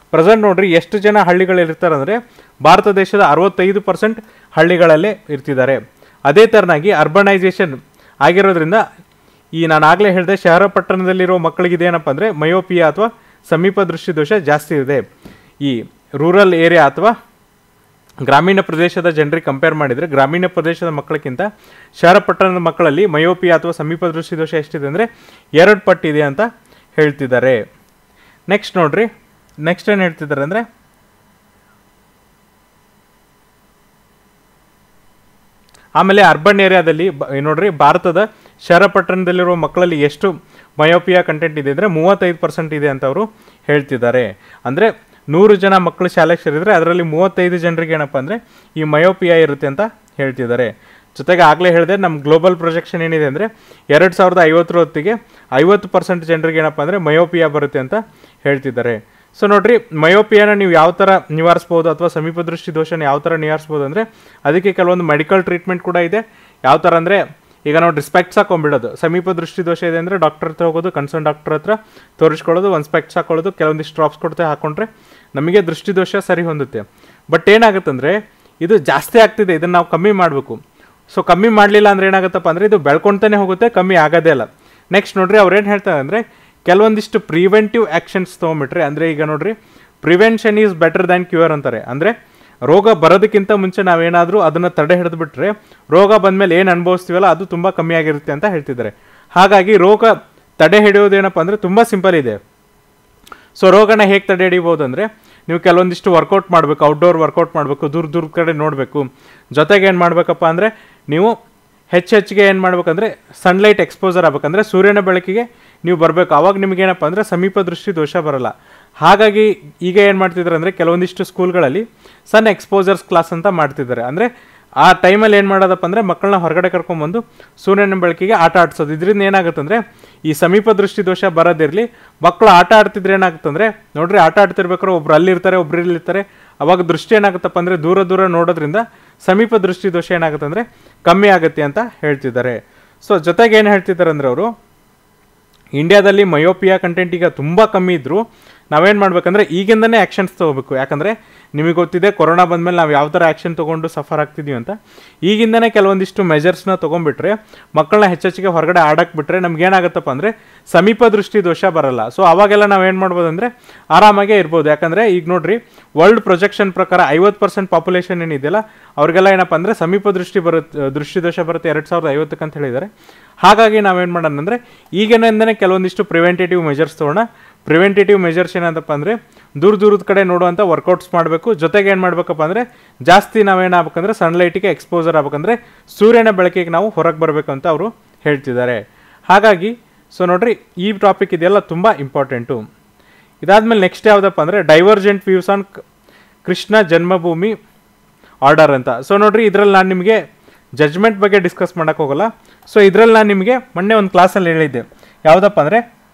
ಪ್ರೆಸೆಂಟ್ ನೋಡ್ರಿ ಎಷ್ಟು ಜನ ಹಳ್ಳಿಗಳಿರ್ತಾರೆ ಅಂದರೆ ಭಾರತ ದೇಶದ ಅರವತ್ತೈದು ಪರ್ಸೆಂಟ್ ಹಳ್ಳಿಗಳಲ್ಲೇ ಇರ್ತಿದ್ದಾರೆ ಅದೇ ಥರನಾಗಿ ಅರ್ಬನೈಸೇಷನ್ ಆಗಿರೋದ್ರಿಂದ ಈ ನಾನು ಆಗಲೇ ಹೇಳಿದೆ ಶಹರ ಪಟ್ಟಣದಲ್ಲಿರೋ ಮಕ್ಕಳಿಗೆ ಇದೇನಪ್ಪ ಅಂದರೆ ಮಯೋಪಿಯಾ ಅಥವಾ ಸಮೀಪ ದೃಷ್ಟಿ ದೋಷ ಜಾಸ್ತಿ ಇದೆ ಈ ರೂರಲ್ ಏರಿಯಾ ಅಥವಾ ಗ್ರಾಮೀಣ ಪ್ರದೇಶದ ಜನರಿಗೆ ಕಂಪೇರ್ ಮಾಡಿದರೆ ಗ್ರಾಮೀಣ ಪ್ರದೇಶದ ಮಕ್ಕಳಿಗಿಂತ ಶಹರ ಪಟ್ಟಣದ ಮಕ್ಕಳಲ್ಲಿ ಮಯೋಪಿಯಾ ಅಥವಾ ಸಮೀಪ ದೃಷ್ಟಿ ದೋಷ ಎಷ್ಟಿದೆ ಅಂದರೆ ಎರಡು ಪಟ್ಟಿದೆ ಅಂತ ಹೇಳ್ತಿದ್ದಾರೆ ನೆಕ್ಸ್ಟ್ ನೋಡ್ರಿ ನೆಕ್ಸ್ಟ್ ಏನು ಹೇಳ್ತಿದ್ದಾರೆ ಅಂದರೆ ಆಮೇಲೆ ಅರ್ಬನ್ ಏರಿಯಾದಲ್ಲಿ ಬ- ನೋಡ್ರಿ ಭಾರತದ ಶಹರ ಪಟ್ಟಣದಲ್ಲಿರುವ ಮಕ್ಕಳಲ್ಲಿ ಎಷ್ಟು ಮಯೋಪಿಯಾ ಕಂಟೆಂಟ್ ಇದೆ ಅಂದರೆ ಮೂವತ್ತೈದು ಪರ್ಸೆಂಟ್ ಇದೆ ಅಂತ ಅವರು ಹೇಳ್ತಿದ್ದಾರೆ ಅಂದರೆ ನೂರು ಜನ ಮಕ್ಕಳು ಶಾಲೆಗೆ ಸೇರಿದರೆ ಅದರಲ್ಲಿ ಮೂವತ್ತೈದು ಜನರಿಗೆ ಏನಪ್ಪ ಅಂದರೆ ಈ ಮಯೋಪಿಯಾ ಇರುತ್ತೆ ಅಂತ ಹೇಳ್ತಿದ್ದಾರೆ ಜೊತೆಗೆ ಆಗಲೇ ಹೇಳಿದೆ ನಮ್ಮ ಗ್ಲೋಬಲ್ ಪ್ರೊಜೆಕ್ಷನ್ ಏನಿದೆ ಅಂದರೆ ಎರಡು ಸಾವಿರದ ಐವತ್ತರ ಹೊತ್ತಿಗೆ ಐವತ್ತು ಪರ್ಸೆಂಟ್ ಜನರಿಗೆ ಏನಪ್ಪ ಅಂದರೆ ಮಯೋಪಿಯಾ ಬರುತ್ತೆ ಅಂತ ಹೇಳ್ತಿದ್ದಾರೆ ಸೊ ನೋಡ್ರಿ ಮಯೋಪಿಯಾನ ನೀವು ಯಾವ ಥರ ನಿವಾರಿಸ್ಬೋದು ಅಥವಾ ಸಮೀಪ ದೃಷ್ಟಿ ದೋಷನ ಯಾವ ಥರ ನಿವಾರಿಸ್ಬೋದು ಅಂದರೆ ಅದಕ್ಕೆ ಕೆಲವೊಂದು ಮೆಡಿಕಲ್ ಟ್ರೀಟ್ಮೆಂಟ್ ಕೂಡ ಇದೆ ಯಾವ ಥರ ಅಂದರೆ ಈಗ ನಾವು ಸ್ಪೆಕ್ಟ್ಸ್ ಹಾಕೊಂಡ್ಬಿಡೋದು ಸಮೀಪ ದೃಷ್ಟಿ ದೋಷ ಇದೆ ಅಂದರೆ ಡಾಕ್ಟರ್ ಹತ್ರ ಹೋಗೋದು ಕನ್ಸರ್ನ್ ಡಾಕ್ಟರ್ ಹತ್ರ ತೋರಿಸ್ಕೊಳ್ಳೋದು ಒಂದು ಸ್ಪೆಕ್ಟ್ಸ್ ಹಾಕೊಳ್ಳೋದು ಕೆಲವೊಂದಿಷ್ಟು ಡ್ರಾಪ್ಸ್ ಕೊಡ್ತಾ ಹಾಕೊಂಡ್ರೆ ನಮಗೆ ದೃಷ್ಟಿ ದೋಷ ಸರಿ ಹೊಂದುತ್ತೆ ಬಟ್ ಏನಾಗುತ್ತಂದರೆ ಇದು ಜಾಸ್ತಿ ಆಗ್ತಿದೆ ಇದನ್ನು ನಾವು ಕಮ್ಮಿ ಮಾಡಬೇಕು ಸೊ ಕಮ್ಮಿ ಮಾಡಲಿಲ್ಲ ಅಂದ್ರೆ ಏನಾಗುತ್ತಪ್ಪ ಅಂದರೆ ಇದು ಬೆಳ್ಕೊಳ್ತಾನೆ ಹೋಗುತ್ತೆ ಕಮ್ಮಿ ಆಗೋದೇ ಇಲ್ಲ ನೆಕ್ಸ್ಟ್ ನೋಡ್ರಿ ಅವ್ರು ಏನು ಹೇಳ್ತಾರೆ ಅಂದರೆ ಕೆಲವೊಂದಿಷ್ಟು ಪ್ರಿವೆಂಟಿವ್ ಆ್ಯಕ್ಷನ್ಸ್ ತೊಗೊಂಬಿಟ್ರೆ ಅಂದರೆ ಈಗ ನೋಡ್ರಿ prevention is better than cure ಅಂತಾರೆ ಅಂದರೆ ರೋಗ ಬರೋದಕ್ಕಿಂತ ಮುಂಚೆ ನಾವೇನಾದರೂ ಅದನ್ನು ತಡೆ ಹಿಡಿದು ಬಿಟ್ರೆ ರೋಗ ಬಂದಮೇಲೆ ಏನು ಅನುಭವಿಸ್ತೀವಲ್ಲ ಅದು ತುಂಬ ಕಮ್ಮಿ ಆಗಿರುತ್ತೆ ಅಂತ ಹೇಳ್ತಿದ್ದಾರೆ ಹಾಗಾಗಿ ರೋಗ ತಡೆ ಹಿಡಿಯೋದೇನಪ್ಪ ಅಂದರೆ ತುಂಬ ಸಿಂಪಲ್ ಇದೆ ಸೊ ರೋಗನ ಹೇಗೆ ತಡೆ ಹಿಡಿಬೋದು ಅಂದರೆ ನೀವು ಕೆಲವೊಂದಿಷ್ಟು ವರ್ಕೌಟ್ ಮಾಡಬೇಕು ಔಟ್ಡೋರ್ ವರ್ಕೌಟ್ ಮಾಡಬೇಕು ದೂರ ದೂರ ಕಡೆ ನೋಡಬೇಕು ಜೊತೆಗೆ ಏನು ಮಾಡಬೇಕಪ್ಪ ಅಂದರೆ ನೀವು ಹೆಚ್ಚು ಹೆಚ್ಚಿಗೆ ಏನು ಮಾಡ್ಬೇಕಂದ್ರೆ ಸನ್ಲೈಟ್ ಎಕ್ಸ್ಪೋಸರ್ ಆಗ್ಬೇಕಂದ್ರೆ ಸೂರ್ಯನ ಬೆಳಕಿಗೆ ನೀವು ಬರಬೇಕು ಅವಾಗ ನಿಮಗೇನಪ್ಪ ಅಂದರೆ ಸಮೀಪ ದೃಷ್ಟಿ ದೋಷ ಬರಲ್ಲ ಹಾಗಾಗಿ ಈಗ ಏನು ಮಾಡ್ತಿದ್ದಾರೆ ಅಂದರೆ ಕೆಲವೊಂದಿಷ್ಟು ಸ್ಕೂಲ್ಗಳಲ್ಲಿ ಸನ್ ಎಕ್ಸ್ಪೋಜರ್ಸ್ ಕ್ಲಾಸ್ ಅಂತ ಮಾಡ್ತಿದ್ದಾರೆ ಅಂದರೆ ಆ ಟೈಮಲ್ಲಿ ಏನು ಮಾಡೋದಪ್ಪ ಅಂದರೆ ಮಕ್ಕಳನ್ನ ಹೊರಗಡೆ ಕರ್ಕೊಂಬಂದು ಸೂರ್ಯನ ಬೆಳಕಿಗೆ ಆಟ ಆಡಿಸೋದು ಇದರಿಂದ ಏನಾಗುತ್ತೆ ಅಂದರೆ ಈ ಸಮೀಪ ದೃಷ್ಟಿ ದೋಷ ಬರೋದಿರಲಿ ಮಕ್ಕಳು ಆಟ ಆಡ್ತಿದ್ರೆ ಏನಾಗುತ್ತಂದ್ರೆ ನೋಡ್ರಿ ಆಟ ಆಡ್ತಿರ್ಬೇಕಾದ್ರೆ ಒಬ್ರು ಅಲ್ಲಿರ್ತಾರೆ ಒಬ್ರು ಇಲ್ಲಿರ್ತಾರೆ ಅವಾಗ ದೃಷ್ಟಿ ಏನಾಗುತ್ತಪ್ಪ ಅಂದರೆ ದೂರ ದೂರ ನೋಡೋದ್ರಿಂದ ಸಮೀಪ ದೃಷ್ಟಿ ದೋಷ ಏನಾಗುತ್ತೆ ಅಂದರೆ ಕಮ್ಮಿ ಆಗುತ್ತೆ ಅಂತ ಹೇಳ್ತಿದ್ದಾರೆ ಸೊ ಜೊತೆಗೆ ಏನು ಹೇಳ್ತಿದ್ದಾರೆ ಅಂದರೆ ಅವರು ಇಂಡಿಯಾದಲ್ಲಿ ಮಯೋಪಿಯಾ ಕಂಟೆಂಟ್ ಈಗ ತುಂಬ ಕಮ್ಮಿ ಇದ್ದರೂ ನಾವೇನು ಮಾಡ್ಬೇಕಂದ್ರೆ ಈಗಿಂದನೇ ಆ್ಯಕ್ಷನ್ಸ್ ತೊಗೋಬೇಕು ಯಾಕಂದರೆ ನಿಮಗೆ ಗೊತ್ತಿದೆ ಕೊರೋನಾ ಬಂದಮೇಲೆ ನಾವು ಯಾವ ಥರ ಆ್ಯಕ್ಷನ್ ತೊಗೊಂಡು ಸಫರ್ ಆಗ್ತಿದ್ವಿ ಅಂತ ಈಗಿಂದನೇ ಕೆಲವೊಂದಿಷ್ಟು ಮೆಜರ್ಸ್ನ ತೊಗೊಂಡ್ಬಿಟ್ರೆ ಮಕ್ಕಳನ್ನ ಹೆಚ್ಚೆಚ್ಚಿಗೆ ಹೊರಗಡೆ ಆಡಕ್ಕೆ ಬಿಟ್ರೆ ನಮ್ಗೆ ಏನಾಗುತ್ತಪ್ಪ ಅಂದರೆ ಸಮೀಪ ದೃಷ್ಟಿ ದೋಷ ಬರಲ್ಲ ಸೊ ಅವಾಗೆಲ್ಲ ನಾವೇನು ಮಾಡ್ಬೋದು ಅಂದರೆ ಆರಾಮಾಗೇ ಇರ್ಬೋದು ಯಾಕಂದರೆ ಈಗ ನೋಡ್ರಿ ವರ್ಲ್ಡ್ ಪ್ರೊಜೆಕ್ಷನ್ ಪ್ರಕಾರ ಐವತ್ತು ಪರ್ಸೆಂಟ್ ಪಾಪ್ಯುಲೇಷನ್ ಏನಿದೆಯಲ್ಲ ಅವ್ರಿಗೆಲ್ಲ ಏನಪ್ಪ ಅಂದರೆ ಸಮೀಪ ದೃಷ್ಟಿ ಬರುತ್ತೆ ದೃಷ್ಟಿ ದೋಷ ಬರುತ್ತೆ ಎರಡು ಸಾವಿರದ ಐವತ್ತಕ್ಕೆ ಅಂತ ಹೇಳಿದ್ದಾರೆ ಹಾಗಾಗಿ ನಾವೇನು ಮಾಡೋಣ ಅಂದರೆ ಈಗಿನಿಂದನೇ ಕೆಲವೊಂದಿಷ್ಟು ಪ್ರಿವೆಂಟೇಟಿವ್ ಮೆಜರ್ಸ್ ತೊಗೊಳ್ಳೋಣ ಪ್ರಿವೆಂಟೇಟಿವ್ ಮೆಜರ್ಸ್ ಏನಂತಪ್ಪ ಅಂದರೆ ದೂರ ದೂರದ ಕಡೆ ನೋಡುವಂಥ ವರ್ಕೌಟ್ಸ್ ಮಾಡಬೇಕು ಜೊತೆಗೆ ಏನು ಮಾಡಬೇಕಪ್ಪ ಅಂದರೆ ಜಾಸ್ತಿ ನಾವೇನಾಗಬೇಕಂದ್ರೆ ಸನ್ಲೈಟಿಗೆ ಎಕ್ಸ್ಪೋಸರ್ ಆಗ್ಬೇಕಂದ್ರೆ ಸೂರ್ಯನ ಬೆಳಕಿಗೆ ನಾವು ಹೊರಗೆ ಬರಬೇಕು ಅಂತ ಅವರು ಹೇಳ್ತಿದ್ದಾರೆ ಹಾಗಾಗಿ ಸೊ ನೋಡ್ರಿ ಈ ಟಾಪಿಕ್ ಇದೆಲ್ಲ ತುಂಬ ಇಂಪಾರ್ಟೆಂಟು ಇದಾದ್ಮೇಲೆ ನೆಕ್ಸ್ಟ್ ಯಾವುದಪ್ಪ ಅಂದರೆ divergent views on Krishna Janmabhoomi order ಅಂತ ಸೊ ನೋಡ್ರಿ ಇದರಲ್ಲಿ ನಾನು ನಿಮಗೆ ಜಜ್ಮೆಂಟ್ ಬಗ್ಗೆ ಡಿಸ್ಕಸ್ ಮಾಡೋಕ್ಕೆ ಹೋಗಲ್ಲ ಸೊ ಇದರಲ್ಲಿ ನಾನು ನಿಮಗೆ ಮೊನ್ನೆ ಒಂದು ಕ್ಲಾಸಲ್ಲಿ ಹೇಳಿದ್ದೆ ಯಾವುದಪ್ಪ ಅಂದರೆ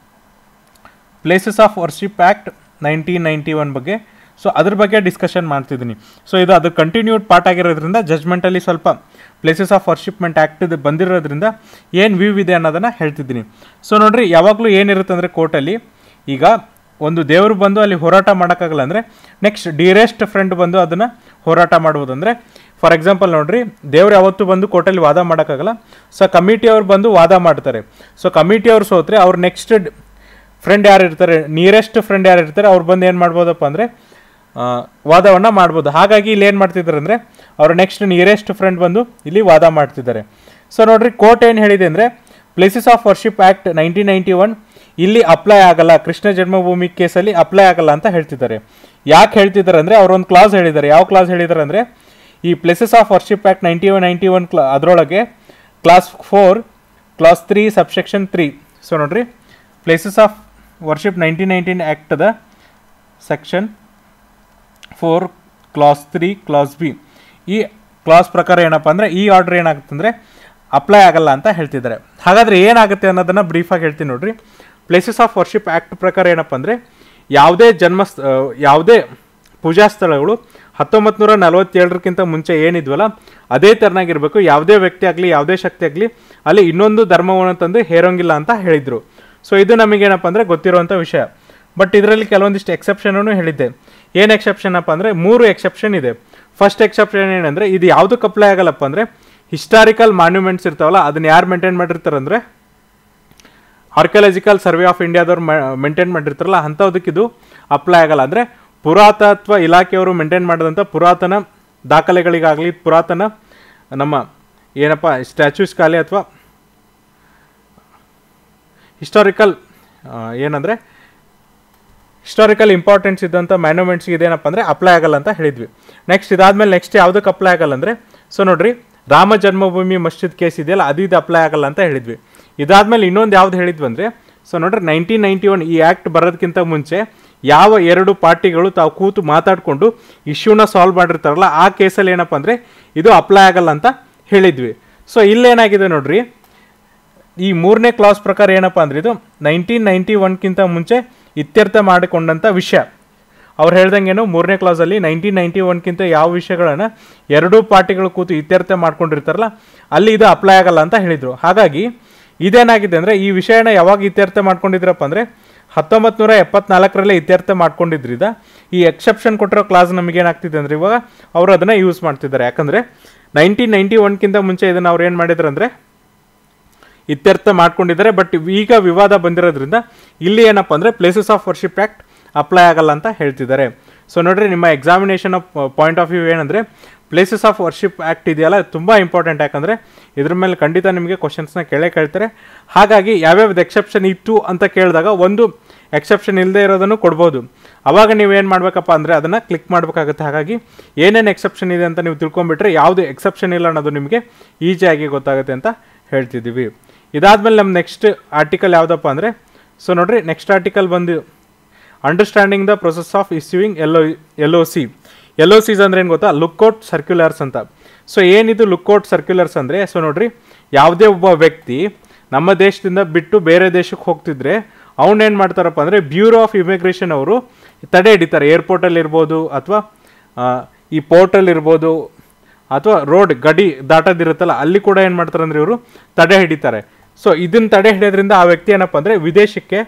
places of worship act nineteen ninety one ಬಗ್ಗೆ ಸೊ ಅದ್ರ ಬಗ್ಗೆ ಡಿಸ್ಕಷನ್ ಮಾಡ್ತಿದ್ದೀನಿ ಸೊ ಇದು ಅದು ಕಂಟಿನ್ಯೂಡ್ ಪಾರ್ಟ್ ಆಗಿರೋದ್ರಿಂದ ಜಜ್ಮೆಂಟಲ್ಲಿ ಸ್ವಲ್ಪ ಪ್ಲೇಸಸ್ ಆಫ್ ವರ್ಷಿಪ್ಮೆಂಟ್ ಆ್ಯಕ್ಟ್ ಬಂದಿರೋದ್ರಿಂದ ಏನು ವ್ಯೂ ಇದೆ ಅನ್ನೋದನ್ನು ಹೇಳ್ತಿದ್ದೀನಿ ಸೊ ನೋಡ್ರಿ ಯಾವಾಗಲೂ ಏನಿರುತ್ತೆ ಅಂದರೆ ಕೋರ್ಟಲ್ಲಿ ಈಗ ಒಂದು ದೇವರು ಬಂದು ಅಲ್ಲಿ ಹೋರಾಟ ಮಾಡೋಕ್ಕಾಗಲ್ಲ ಅಂದರೆ ನೆಕ್ಸ್ಟ್ ಡಿಯರೆಸ್ಟ್ ಫ್ರೆಂಡ್ ಬಂದು ಅದನ್ನು ಹೋರಾಟ ಮಾಡ್ಬೋದು ಅಂದರೆ ಫಾರ್ ಎಕ್ಸಾಂಪಲ್ ನೋಡ್ರಿ ದೇವ್ರು ಯಾವತ್ತೂ ಬಂದು ಕೋರ್ಟಲ್ಲಿ ವಾದ ಮಾಡೋಕ್ಕಾಗಲ್ಲ ಸೊ ಕಮಿಟಿಯವ್ರು ಬಂದು ವಾದ ಮಾಡ್ತಾರೆ ಸೊ ಕಮಿಟಿಯವ್ರು ಸೋತ್ರೆ ಅವ್ರು ನೆಕ್ಸ್ಟ್ ಫ್ರೆಂಡ್ ಯಾರು ಇರ್ತಾರೆ ನಿಯರೆಸ್ಟ್ ಫ್ರೆಂಡ್ ಯಾರು ಇರ್ತಾರೆ ಅವ್ರು ಬಂದು ಏನು ಮಾಡ್ಬೋದಪ್ಪ ಅಂದರೆ ವಾದವನ್ನು ಮಾಡ್ಬೋದು ಹಾಗಾಗಿ ಇಲ್ಲಿ ಏನು ಮಾಡ್ತಿದ್ದಾರೆ ಅಂದರೆ ಅವ್ರ ನೆಕ್ಸ್ಟ್ ನಿಯರೆಸ್ಟ್ ಫ್ರೆಂಡ್ ಬಂದು ಇಲ್ಲಿ ವಾದ ಮಾಡ್ತಿದ್ದಾರೆ ಸೊ ನೋಡ್ರಿ ಕೋರ್ಟ್ ಏನು ಹೇಳಿದೆ ಅಂದರೆ places of worship act nineteen ninety one ಇಲ್ಲಿ ಅಪ್ಲೈ ಆಗಲ್ಲ ಕೃಷ್ಣ ಜನ್ಮಭೂಮಿ ಕೇಸಲ್ಲಿ ಅಪ್ಲೈ ಆಗಲ್ಲ ಅಂತ ಹೇಳ್ತಿದ್ದಾರೆ ಯಾಕೆ ಹೇಳ್ತಿದ್ದಾರೆ ಅಂದರೆ ಅವರೊಂದು ಕ್ಲಾಸ್ ಹೇಳಿದ್ದಾರೆ ಯಾವ ಕ್ಲಾಸ್ ಹೇಳಿದ್ದಾರೆ ಅಂದರೆ ಈ places of worship act ninety one ninety one ಕ್ಲಾ ಅದರೊಳಗೆ clause four clause three subsection three so ನೋಡ್ರಿ places of worship nineteen nineteen ಆ್ಯಕ್ಟದ section four clause three clause B ಈ ಕ್ಲಾಸ್ ಪ್ರಕಾರ ಏನಪ್ಪ ಅಂದರೆ ಈ ಆರ್ಡರ್ ಏನಾಗುತ್ತೆ ಅಂದರೆ ಅಪ್ಲೈ ಆಗಲ್ಲ ಅಂತ ಹೇಳ್ತಿದ್ದಾರೆ ಹಾಗಾದರೆ ಏನಾಗುತ್ತೆ ಅನ್ನೋದನ್ನು ಬ್ರೀಫಾಗಿ ಹೇಳ್ತೀನಿ ನೋಡ್ರಿ ಪ್ಲೇಸಸ್ ಆಫ್ ವರ್ಷಿಪ್ ಆ್ಯಕ್ಟ್ ಪ್ರಕಾರ ಏನಪ್ಪ ಅಂದರೆ ಯಾವುದೇ ಜನ್ಮ ಯಾವುದೇ ಪೂಜಾ ಸ್ಥಳಗಳು ಹತ್ತೊಂಬತ್ತು ನೂರ ನಲವತ್ತೇಳರಕ್ಕಿಂತ ಮುಂಚೆ ಏನಿದ್ವಲ್ಲ ಅದೇ ಥರನಾಗಿರಬೇಕು ಯಾವುದೇ ವ್ಯಕ್ತಿ ಆಗಲಿ ಯಾವುದೇ ಶಕ್ತಿ ಆಗಲಿ ಅಲ್ಲಿ ಇನ್ನೊಂದು ಧರ್ಮವನ್ನು ತಂದು ಹೇರೋಂಗಿಲ್ಲ ಅಂತ ಹೇಳಿದರು ಸೊ ಇದು ನಮಗೇನಪ್ಪ ಅಂದರೆ ಗೊತ್ತಿರುವಂಥ ವಿಷಯ ಬಟ್ ಇದರಲ್ಲಿ ಕೆಲವೊಂದಿಷ್ಟು ಎಕ್ಸೆಪ್ಷನೂ ಹೇಳಿದ್ದೆ ಏನು ಎಕ್ಸೆಪ್ಷನ್ ಅಪ್ಪ ಅಂದರೆ ಮೂರು ಎಕ್ಸೆಪ್ಷನ್ ಇದೆ ಫಸ್ಟ್ ಎಕ್ಸೆಪ್ಷನ್ ಏನಂದರೆ ಇದು ಯಾವುದಕ್ಕೆ ಅಪ್ಲೈ ಆಗಲ್ಲಪ್ಪ ಅಂದರೆ ಹಿಸ್ಟಾರಿಕಲ್ ಮಾನ್ಯುಮೆಂಟ್ಸ್ ಇರ್ತಾವಲ್ಲ ಅದನ್ನ ಯಾರು ಮೇಂಟೈನ್ ಮಾಡಿರ್ತಾರೆ ಅಂದರೆ ಆರ್ಕಿಯಾಲಜಿಕಲ್ ಸರ್ವೆ ಆಫ್ ಇಂಡಿಯಾದವ್ರು ಮೇಂಟೈನ್ ಮಾಡಿರ್ತಾರಲ್ಲ ಅಂಥದಕ್ಕೆ ಇದು ಅಪ್ಲೈ ಆಗಲ್ಲ ಅಂದರೆ ಪುರಾತತ್ವ ಇಲಾಖೆಯವರು ಮೇಂಟೈನ್ ಮಾಡಿದಂಥ ಪುರಾತನ ದಾಖಲೆಗಳಿಗಾಗಲಿ ಪುರಾತನ ನಮ್ಮ ಏನಪ್ಪ ಸ್ಟ್ಯಾಚ್ಯೂಸ್ ಖಾಲಿ ಅಥವಾ ಹಿಸ್ಟಾರಿಕಲ್ ಏನಂದರೆ ಹಿಸ್ಟಾರಿಕಲ್ ಇಂಪಾರ್ಟೆನ್ಸ್ ಇದ್ದಂಥ ಮ್ಯಾನ್ಯುಮೆಂಟ್ಸ್ಗೆ ಇದೇನಪ್ಪ ಅಂದರೆ ಅಪ್ಲೈ ಆಗಲ್ಲ ಅಂತ ಹೇಳಿದ್ವಿ ನೆಕ್ಸ್ಟ್ ಇದಾದ್ಮೇಲೆ ನೆಕ್ಸ್ಟ್ ಯಾವುದಕ್ಕೆ ಅಪ್ಲೈ ಆಗಲ್ಲ ಅಂದರೆ ಸೊ ನೋಡ್ರಿ ರಾಮ ಜನ್ಮಭೂಮಿ ಮಸ್ಜಿದ್ ಕೇಸ್ ಇದೆಯಲ್ಲ ಅದು ಇದು ಅಪ್ಲೈ ಆಗಲ್ಲ ಅಂತ ಹೇಳಿದ್ವಿ ಇದಾದ್ಮೇಲೆ ಇನ್ನೊಂದು ಯಾವ್ದು ಹೇಳಿದ್ವಿ ಅಂದರೆ ಸೊ ನೋಡ್ರಿ ನೈನ್ಟೀನ್ ನೈಂಟಿ ಒನ್ ಈ ಆ್ಯಕ್ಟ್ ಬರೋದಕ್ಕಿಂತ ಮುಂಚೆ ಯಾವ ಎರಡು ಪಾರ್ಟಿಗಳು ತಾವು ಕೂತು ಮಾತಾಡಿಕೊಂಡು ಇಶ್ಯೂನ ಸಾಲ್ವ್ ಮಾಡಿರ್ತಾರಲ್ಲ ಆ ಕೇಸಲ್ಲಿ ಏನಪ್ಪ ಅಂದರೆ ಇದು ಅಪ್ಲೈ ಆಗಲ್ಲ ಅಂತ ಹೇಳಿದ್ವಿ ಸೊ ಇಲ್ಲೇನಾಗಿದೆ ನೋಡ್ರಿ ಈ ಮೂರನೇ ಕ್ಲಾಸ್ ಪ್ರಕಾರ ಏನಪ್ಪ ಅಂದ್ರೆ ಇದು ನೈನ್ಟೀನ್ ನೈಂಟಿ ಒನ್ಕ್ಕಿಂತ ಮುಂಚೆ ಇತ್ಯರ್ಥ ಮಾಡಿಕೊಂಡಂಥ ವಿಷಯ ಅವ್ರು ಹೇಳ್ದಂಗೇನು ಮೂರನೇ ಕ್ಲಾಸಲ್ಲಿ ನೈನ್ಟೀನ್ ನೈಂಟಿ ಒನ್ಕ್ಕಿಂತ ಯಾವ ವಿಷಯಗಳನ್ನು ಎರಡೂ ಪಾರ್ಟಿಗಳು ಕೂತು ಇತ್ಯರ್ಥ ಮಾಡ್ಕೊಂಡಿರ್ತಾರಲ್ಲ ಅಲ್ಲಿ ಇದು ಅಪ್ಲೈ ಆಗಲ್ಲ ಅಂತ ಹೇಳಿದರು ಹಾಗಾಗಿ ಇದೇನಾಗಿದೆ ಅಂದರೆ ಈ ವಿಷಯನ ಯಾವಾಗ ಇತ್ಯರ್ಥ ಮಾಡ್ಕೊಂಡಿದ್ರಪ್ಪ ಅಂದರೆ ಹತ್ತೊಂಬತ್ತು ನೂರ ಎಪ್ಪತ್ನಾಲ್ಕರಲ್ಲೇ ಇತ್ಯರ್ಥ ಮಾಡ್ಕೊಂಡಿದ್ರಿಂದ ಈ ಎಕ್ಸೆಪ್ಷನ್ ಕೊಟ್ಟಿರೋ ಕ್ಲಾಸ್ ನಮಗೆ ಏನಾಗ್ತಿದೆ ಅಂದರೆ ಇವಾಗ ಅವರು ಅದನ್ನು ಯೂಸ್ ಮಾಡ್ತಿದ್ದಾರೆ ಯಾಕಂದರೆ ನೈನ್ಟೀನ್ ನೈಂಟಿ ಒನ್ಕ್ಕಿಂತ ಮುಂಚೆ ಇದನ್ನು ಅವ್ರು ಏನು ಮಾಡಿದ್ರು ಅಂದರೆ ಇತ್ಯರ್ಥ ಮಾಡ್ಕೊಂಡಿದ್ದಾರೆ ಬಟ್ ಈಗ ವಿವಾದ ಬಂದಿರೋದ್ರಿಂದ ಇಲ್ಲಿ ಏನಪ್ಪ ಅಂದರೆ places of worship act apply ಆಗಲ್ಲ ಅಂತ ಹೇಳ್ತಿದ್ದಾರೆ ಸೊ ನೋಡ್ರಿ ನಿಮ್ಮ examination of point of view ಏನಂದರೆ ಪ್ಲೇಸಸ್ ಆಫ್ ವರ್ಷಿಪ್ ಆ್ಯಕ್ಟ್ ಇದೆಯಲ್ಲ ತುಂಬ ಇಂಪಾರ್ಟೆಂಟ್ ಯಾಕಂದರೆ ಇದ್ರ ಮೇಲೆ ಖಂಡಿತ ನಿಮಗೆ ಕ್ವಶನ್ಸ್ನ ಕೇಳೇ ಕೇಳ್ತಾರೆ ಹಾಗಾಗಿ ಯಾವ್ಯಾವ್ದು ಎಕ್ಸೆಪ್ಷನ್ ಇತ್ತು ಅಂತ ಕೇಳಿದಾಗ ಒಂದು ಎಕ್ಸೆಪ್ಷನ್ ಇಲ್ಲದೆ ಇರೋದನ್ನು ಕೊಡ್ಬೋದು ಅವಾಗ ನೀವು ಏನು ಮಾಡಬೇಕಪ್ಪ ಅಂದರೆ ಅದನ್ನು ಕ್ಲಿಕ್ ಮಾಡಬೇಕಾಗುತ್ತೆ ಹಾಗಾಗಿ ಏನೇನು ಎಕ್ಸೆಪ್ಷನ್ ಇದೆ ಅಂತ ನೀವು ತಿಳ್ಕೊಂಬಿಟ್ರೆ ಯಾವುದು ಎಕ್ಸೆಪ್ಷನ್ ಇಲ್ಲ ಅನ್ನೋದು ನಿಮಗೆ ಈಸಿಯಾಗಿ ಗೊತ್ತಾಗುತ್ತೆ ಅಂತ ಹೇಳ್ತಿದ್ದೀವಿ ಇದಾದಮೇಲೆ ನಮ್ಮ ನೆಕ್ಸ್ಟ್ ಆರ್ಟಿಕಲ್ ಯಾವುದಪ್ಪ ಅಂದರೆ ಸೊ ನೋಡ್ರಿ ನೆಕ್ಸ್ಟ್ ಆರ್ಟಿಕಲ್ ಬಂದು understanding the process of issuing L O L O C L O Cs ಅಂದ್ರೆ ಏನು ಗೊತ್ತಾ ಲುಕ್ಔಟ್ ಸರ್ಕ್ಯುಲರ್ಸ್ ಅಂತ ಸೊ ಏನಿದು ಲುಕ್ಔಟ್ ಸರ್ಕ್ಯುಲರ್ಸ್ ಅಂದರೆ ಸೊ ನೋಡ್ರಿ ಯಾವುದೇ ಒಬ್ಬ ವ್ಯಕ್ತಿ ನಮ್ಮ ದೇಶದಿಂದ ಬಿಟ್ಟು ಬೇರೆ ದೇಶಕ್ಕೆ ಹೋಗ್ತಿದ್ರೆ ಅವನೇನು ಮಾಡ್ತಾರಪ್ಪ ಅಂದರೆ ಬ್ಯೂರೋ ಆಫ್ ಇಮಿಗ್ರೇಷನ್ ಅವರು ತಡೆ ಹಿಡಿತಾರೆ ಏರ್ಪೋರ್ಟಲ್ಲಿ ಇರ್ಬೋದು ಅಥವಾ ಈ ಪೋರ್ಟಲ್ಲಿ ಇರ್ಬೋದು ಅಥವಾ ರೋಡ್ ಗಡಿ ದಾಟೋದಿರುತ್ತಲ್ಲ ಅಲ್ಲಿ ಕೂಡ ಏನು ಮಾಡ್ತಾರೆ ಅಂದರೆ ಇವರು ತಡೆ ಹಿಡಿತಾರೆ ಸೊ ಇದನ್ನ ತಡೆ ಹಿಡಿಯೋದ್ರಿಂದ ಆ ವ್ಯಕ್ತಿ ಏನಪ್ಪ ಅಂದರೆ ವಿದೇಶಕ್ಕೆ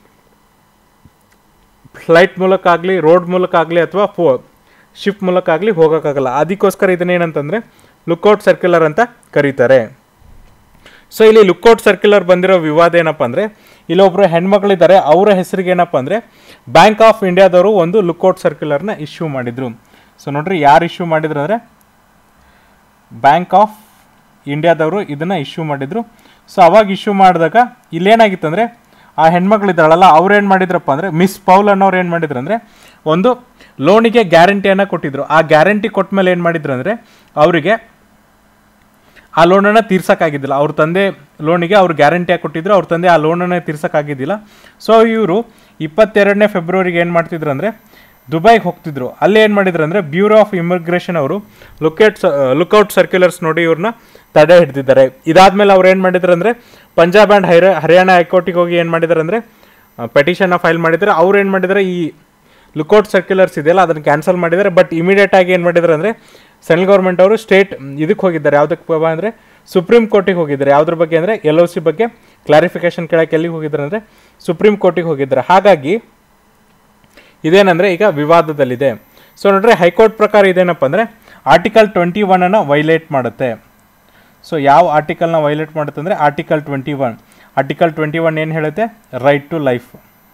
ಫ್ಲೈಟ್ ಮೂಲಕ ಆಗಲಿ ರೋಡ್ ಮೂಲಕ ಆಗಲಿ ಅಥವಾ ಫೋ ಶಿಪ್ ಮೂಲಕ ಆಗಲಿ ಹೋಗೋಕ್ಕಾಗಲ್ಲ ಅದಕ್ಕೋಸ್ಕರ ಇದನ್ನೇನಂತಂದರೆ ಲುಕ್ಔಟ್ ಸರ್ಕ್ಯುಲರ್ ಅಂತ ಕರೀತಾರೆ ಸೊ ಇಲ್ಲಿ ಲುಕ್ಔಟ್ ಸರ್ಕ್ಯುಲರ್ ಬಂದಿರೋ ವಿವಾದ ಏನಪ್ಪ ಅಂದರೆ ಇಲ್ಲೊಬ್ರು ಹೆಣ್ಮಕ್ಳಿದ್ದಾರೆ ಅವರ ಹೆಸರಿಗೆ ಏನಪ್ಪ ಅಂದರೆ ಬ್ಯಾಂಕ್ ಆಫ್ ಇಂಡಿಯಾದವರು ಒಂದು ಲುಕ್ಔಟ್ ಸರ್ಕ್ಯುಲರ್ನ ಇಶ್ಯೂ ಮಾಡಿದರು ಸೊ ನೋಡ್ರಿ ಯಾರು ಇಶ್ಯೂ ಮಾಡಿದ್ರು ಅಂದರೆ ಬ್ಯಾಂಕ್ ಆಫ್ ಇಂಡಿಯಾದವರು ಇದನ್ನು ಇಶ್ಯೂ ಮಾಡಿದರು ಸೊ ಅವಾಗ ಇಶ್ಯೂ ಮಾಡಿದಾಗ ಇಲ್ಲೇನಾಗಿತ್ತು ಅಂದರೆ ಆ ಹೆಣ್ಮಕ್ಳಿದ್ದಾಳಲ್ಲ ಅವ್ರು ಏನು ಮಾಡಿದ್ರಪ್ಪ ಅಂದರೆ ಮಿಸ್ ಪೌಲ್ ಅನ್ನೋರು ಏನು ಮಾಡಿದ್ರು ಅಂದರೆ ಒಂದು ಲೋನಿಗೆ ಗ್ಯಾರಂಟಿಯನ್ನು ಕೊಟ್ಟಿದ್ರು ಆ ಗ್ಯಾರಂಟಿ ಕೊಟ್ಟ ಮೇಲೆ ಏನು ಮಾಡಿದ್ರು ಅಂದರೆ ಅವರಿಗೆ ಆ ಲೋನನ್ನು ತೀರ್ಸೋಕ್ಕಾಗಿದ್ದಿಲ್ಲ ಅವ್ರ ತಂದೆ ಲೋನಿಗೆ ಅವ್ರು ಗ್ಯಾರಂಟಿಯಾಗಿ ಕೊಟ್ಟಿದ್ರು ಅವ್ರ ತಂದೆ ಆ ಲೋನನ್ನು ತೀರ್ಸೋಕ್ಕಾಗಿದ್ದಿಲ್ಲ ಸೊ ಇವರು ಇಪ್ಪತ್ತೆರಡನೇ ಫೆಬ್ರವರಿಗೆ ಏನು ಮಾಡ್ತಿದ್ರು ಅಂದರೆ ದುಬೈಗೆ ಹೋಗ್ತಿದ್ರು ಅಲ್ಲಿ ಏನು ಮಾಡಿದ್ರು ಅಂದರೆ ಬ್ಯೂರೋ ಆಫ್ ಇಮಿಗ್ರೇಷನ್ ಅವರು ಲುಕೇಟ್ ಲುಕ್ಔಟ್ ಸರ್ಕ್ಯುಲರ್ಸ್ ನೋಡಿ ಇವ್ರನ್ನ ತಡೆ ಹಿಡಿದಿದ್ದಾರೆ ಇದಾದ್ಮೇಲೆ ಅವ್ರು ಏನು ಮಾಡಿದ್ರು ಅಂದರೆ ಪಂಜಾಬ್ ಆ್ಯಂಡ್ ಹೈರ ಹರಿಯಾಣ ಹೈಕೋರ್ಟಿಗೆ ಹೋಗಿ ಏನು ಮಾಡಿದ್ದಾರೆ ಅಂದರೆ ಪೆಟಿಷನ್ನ ಫೈಲ್ ಮಾಡಿದ್ದಾರೆ ಅವ್ರು ಏನು ಮಾಡಿದ್ದಾರೆ ಈ ಲುಕೌಟ್ ಸರ್ಕ್ಯುಲರ್ಸ್ ಇದೆಯಲ್ಲ ಅದನ್ನು ಕ್ಯಾನ್ಸಲ್ ಮಾಡಿದ್ದಾರೆ ಬಟ್ ಇಮಿಡಿಯೇಟ್ ಆಗಿ ಏನು ಮಾಡಿದ್ದಾರೆ ಅಂದರೆ ಸೆಂಟ್ರಲ್ ಗೌರ್ಮೆಂಟ್ ಅವರು ಸ್ಟೇಟ್ ಇದಕ್ಕೆ ಹೋಗಿದ್ದಾರೆ ಯಾವುದಕ್ಕೆ ಅಂದರೆ ಸುಪ್ರೀಂ ಕೋರ್ಟಿಗೆ ಹೋಗಿದ್ದಾರೆ ಯಾವುದ್ರ ಬಗ್ಗೆ ಅಂದರೆ ಎಲ್ ಒ ಸಿ ಬಗ್ಗೆ ಕ್ಲಾರಿಫಿಕೇಶನ್ ಕೇಳಕ್ಕೆ ಎಲ್ಲಿಗೆ ಹೋಗಿದ್ದಾರೆ ಅಂದರೆ ಸುಪ್ರೀಂ ಕೋರ್ಟಿಗೆ ಹೋಗಿದ್ದಾರೆ ಹಾಗಾಗಿ ಇದೇನಂದರೆ ಈಗ ವಿವಾದದಲ್ಲಿದೆ ಸೊ ನೋಡ್ರಿ ಹೈಕೋರ್ಟ್ ಪ್ರಕಾರ ಇದೇನಪ್ಪ ಅಂದರೆ ಆರ್ಟಿಕಲ್ ಟ್ವೆಂಟಿ ಒನ್ನನ್ನು ವೈಲೇಟ್ ಮಾಡುತ್ತೆ ಸೊ ಯಾವ ಆರ್ಟಿಕಲ್ನ ವೈಲೇಟ್ ಮಾಡುತ್ತೆ ಅಂದರೆ article twenty one article twenty one ಏನು ಹೇಳುತ್ತೆ ರೈಟ್ ಟು ಲೈಫ್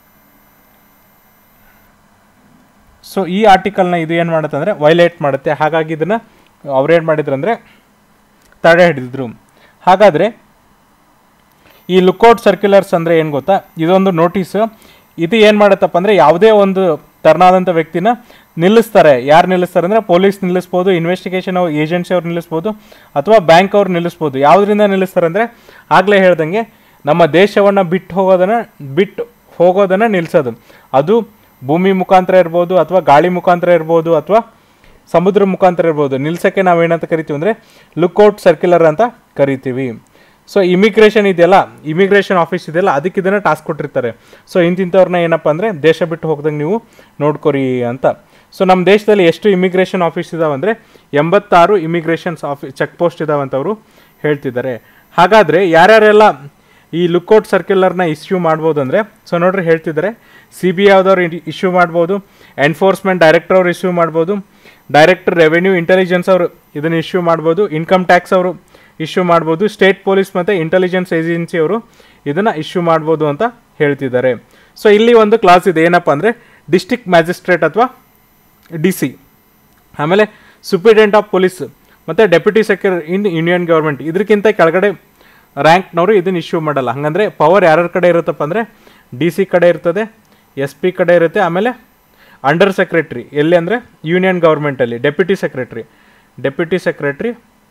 ಸೊ ಈ ಆರ್ಟಿಕಲ್ನ ಇದು ಏನು ಮಾಡುತ್ತೆ ಅಂದರೆ ವೈಲೇಟ್ ಮಾಡುತ್ತೆ ಹಾಗಾಗಿ ಇದನ್ನು ಅವ್ರೇನು ಮಾಡಿದ್ರು ಅಂದರೆ ತಡೆ ಹಿಡಿದಿದ್ರು ಹಾಗಾದರೆ ಈ ಲುಕ್ಔಟ್ ಸರ್ಕ್ಯುಲರ್ಸ್ ಅಂದರೆ ಏನು ಗೊತ್ತಾ ಇದೊಂದು ನೋಟಿಸ್ ಇದು ಏನು ಮಾಡುತ್ತಪ್ಪ ಅಂದರೆ ಯಾವುದೇ ಒಂದು ತರನಾದಂಥ ವ್ಯಕ್ತಿನ ನಿಲ್ಲಿಸ್ತಾರೆ ಯಾರು ನಿಲ್ಲಿಸ್ತಾರೆ ಅಂದರೆ ಪೊಲೀಸ್ ನಿಲ್ಲಿಸ್ಬೋದು ಇನ್ವೆಸ್ಟಿಗೇಷನ್ ಏಜೆನ್ಸಿ ಅವ್ರು ನಿಲ್ಲಿಸ್ಬೋದು ಅಥವಾ ಬ್ಯಾಂಕ್ ಅವ್ರು ನಿಲ್ಲಿಸ್ಬೋದು ಯಾವುದರಿಂದ ನಿಲ್ಲಿಸ್ತಾರೆ ಅಂದರೆ ಆಗಲೇ ಹೇಳ್ದಂಗೆ ನಮ್ಮ ದೇಶವನ್ನು ಬಿಟ್ಟು ಹೋಗೋದನ್ನು ಬಿಟ್ಟು ಹೋಗೋದನ್ನು ನಿಲ್ಲಿಸೋದು ಅದು ಭೂಮಿ ಮುಖಾಂತರ ಇರ್ಬೋದು ಅಥವಾ ಗಾಳಿ ಮುಖಾಂತರ ಇರ್ಬೋದು ಅಥವಾ ಸಮುದ್ರ ಮುಖಾಂತರ ಇರ್ಬೋದು ನಿಲ್ಸೋಕ್ಕೆ ನಾವು ಏನಂತ ಕರಿತೀವಿ ಅಂದರೆ ಲುಕ್ಔಟ್ ಸರ್ಕ್ಯುಲರ್ ಅಂತ ಕರಿತೀವಿ ಸೊ ಇಮಿಗ್ರೇಷನ್ ಇದೆಯಲ್ಲ ಇಮಿಗ್ರೇಷನ್ ಆಫೀಸ್ ಇದೆಯಲ್ಲ ಅದಕ್ಕೆ ಇದನ್ನು ಟಾಸ್ಕ್ ಕೊಟ್ಟಿರ್ತಾರೆ ಸೊ ಇಂತಿಂಥವ್ರನ್ನ ಏನಪ್ಪ ಅಂದರೆ ದೇಶ ಬಿಟ್ಟು ಹೋಗ್ದಂಗೆ ನೀವು ನೋಡ್ಕೊರಿ ಅಂತ ಸೊ ನಮ್ಮ ದೇಶದಲ್ಲಿ ಎಷ್ಟು ಇಮಿಗ್ರೇಷನ್ ಆಫೀಸ್ ಇದಾವೆ ಅಂದರೆ ಎಂಬತ್ತಾರು ಇಮಿಗ್ರೇಷನ್ಸ್ ಆಫೀಸ್ ಚೆಕ್ ಪೋಸ್ಟ್ ಇದಾವೆ ಅಂತ ಅವರು ಹೇಳ್ತಿದ್ದಾರೆ ಹಾಗಾದರೆ ಯಾರ್ಯಾರೆಲ್ಲ ಈ ಲುಕ್ಔಟ್ ಸರ್ಕ್ಯುಲರ್ನ ಇಶ್ಯೂ ಮಾಡ್ಬೋದು ಅಂದರೆ ಸೊ ನೋಡ್ರಿ ಹೇಳ್ತಿದ್ದಾರೆ ಸಿ ಬಿ ಯಾವ್ದವ್ರು ಇಶ್ಯೂ ಮಾಡ್ಬೋದು ಎನ್ಫೋರ್ಸ್ಮೆಂಟ್ ಡೈರೆಕ್ಟರ್ ಅವ್ರು ಇಶ್ಯೂ ಮಾಡ್ಬೋದು ಡೈರೆಕ್ಟರ್ ರೆವೆನ್ಯೂ ಇಂಟೆಲಿಜೆನ್ಸ್ ಅವರು ಇದನ್ನು ಇಶ್ಯೂ ಮಾಡ್ಬೋದು ಇನ್ಕಮ್ ಟ್ಯಾಕ್ಸ್ ಅವರು ಇಶ್ಯೂ ಮಾಡ್ಬೋದು ಸ್ಟೇಟ್ ಪೊಲೀಸ್ ಮತ್ತು ಇಂಟೆಲಿಜೆನ್ಸ್ ಏಜೆನ್ಸಿ ಅವರು ಇದನ್ನು ಇಶ್ಯೂ ಮಾಡ್ಬೋದು ಅಂತ ಹೇಳ್ತಿದ್ದಾರೆ ಸೊ ಇಲ್ಲಿ ಒಂದು ಕ್ಲಾಸ್ ಇದೆ ಏನಪ್ಪ ಅಂದರೆ ಡಿಸ್ಟಿಕ್ ಮ್ಯಾಜಿಸ್ಟ್ರೇಟ್ ಅಥವಾ ಡಿ ಸಿ ಆಮೇಲೆ ಸುಪ್ರಿಟೆಂಟ್ ಆಫ್ ಪೊಲೀಸ್ ಮತ್ತು deputy secretary in union government ಇದಕ್ಕಿಂತ ಕೆಳಗಡೆ ರ್ಯಾಂಕ್ನವರು ಇದನ್ನು ಇಶ್ಯೂ ಮಾಡಲ್ಲ ಹಾಗಂದ್ರೆ ಪವರ್ ಯಾರ್ಯಾರ ಕಡೆ ಇರುತ್ತಪ್ಪ ಅಂದರೆ ಡಿ ಸಿ ಕಡೆ ಇರ್ತದೆ ಎಸ್ ಪಿ ಕಡೆ ಇರುತ್ತೆ ಆಮೇಲೆ ಅಂಡರ್ ಸೆಕ್ರೆಟ್ರಿ ಎಲ್ಲಿ ಅಂದರೆ ಯೂನಿಯನ್ ಗೌರ್ಮೆಂಟಲ್ಲಿ deputy secretary deputy secretary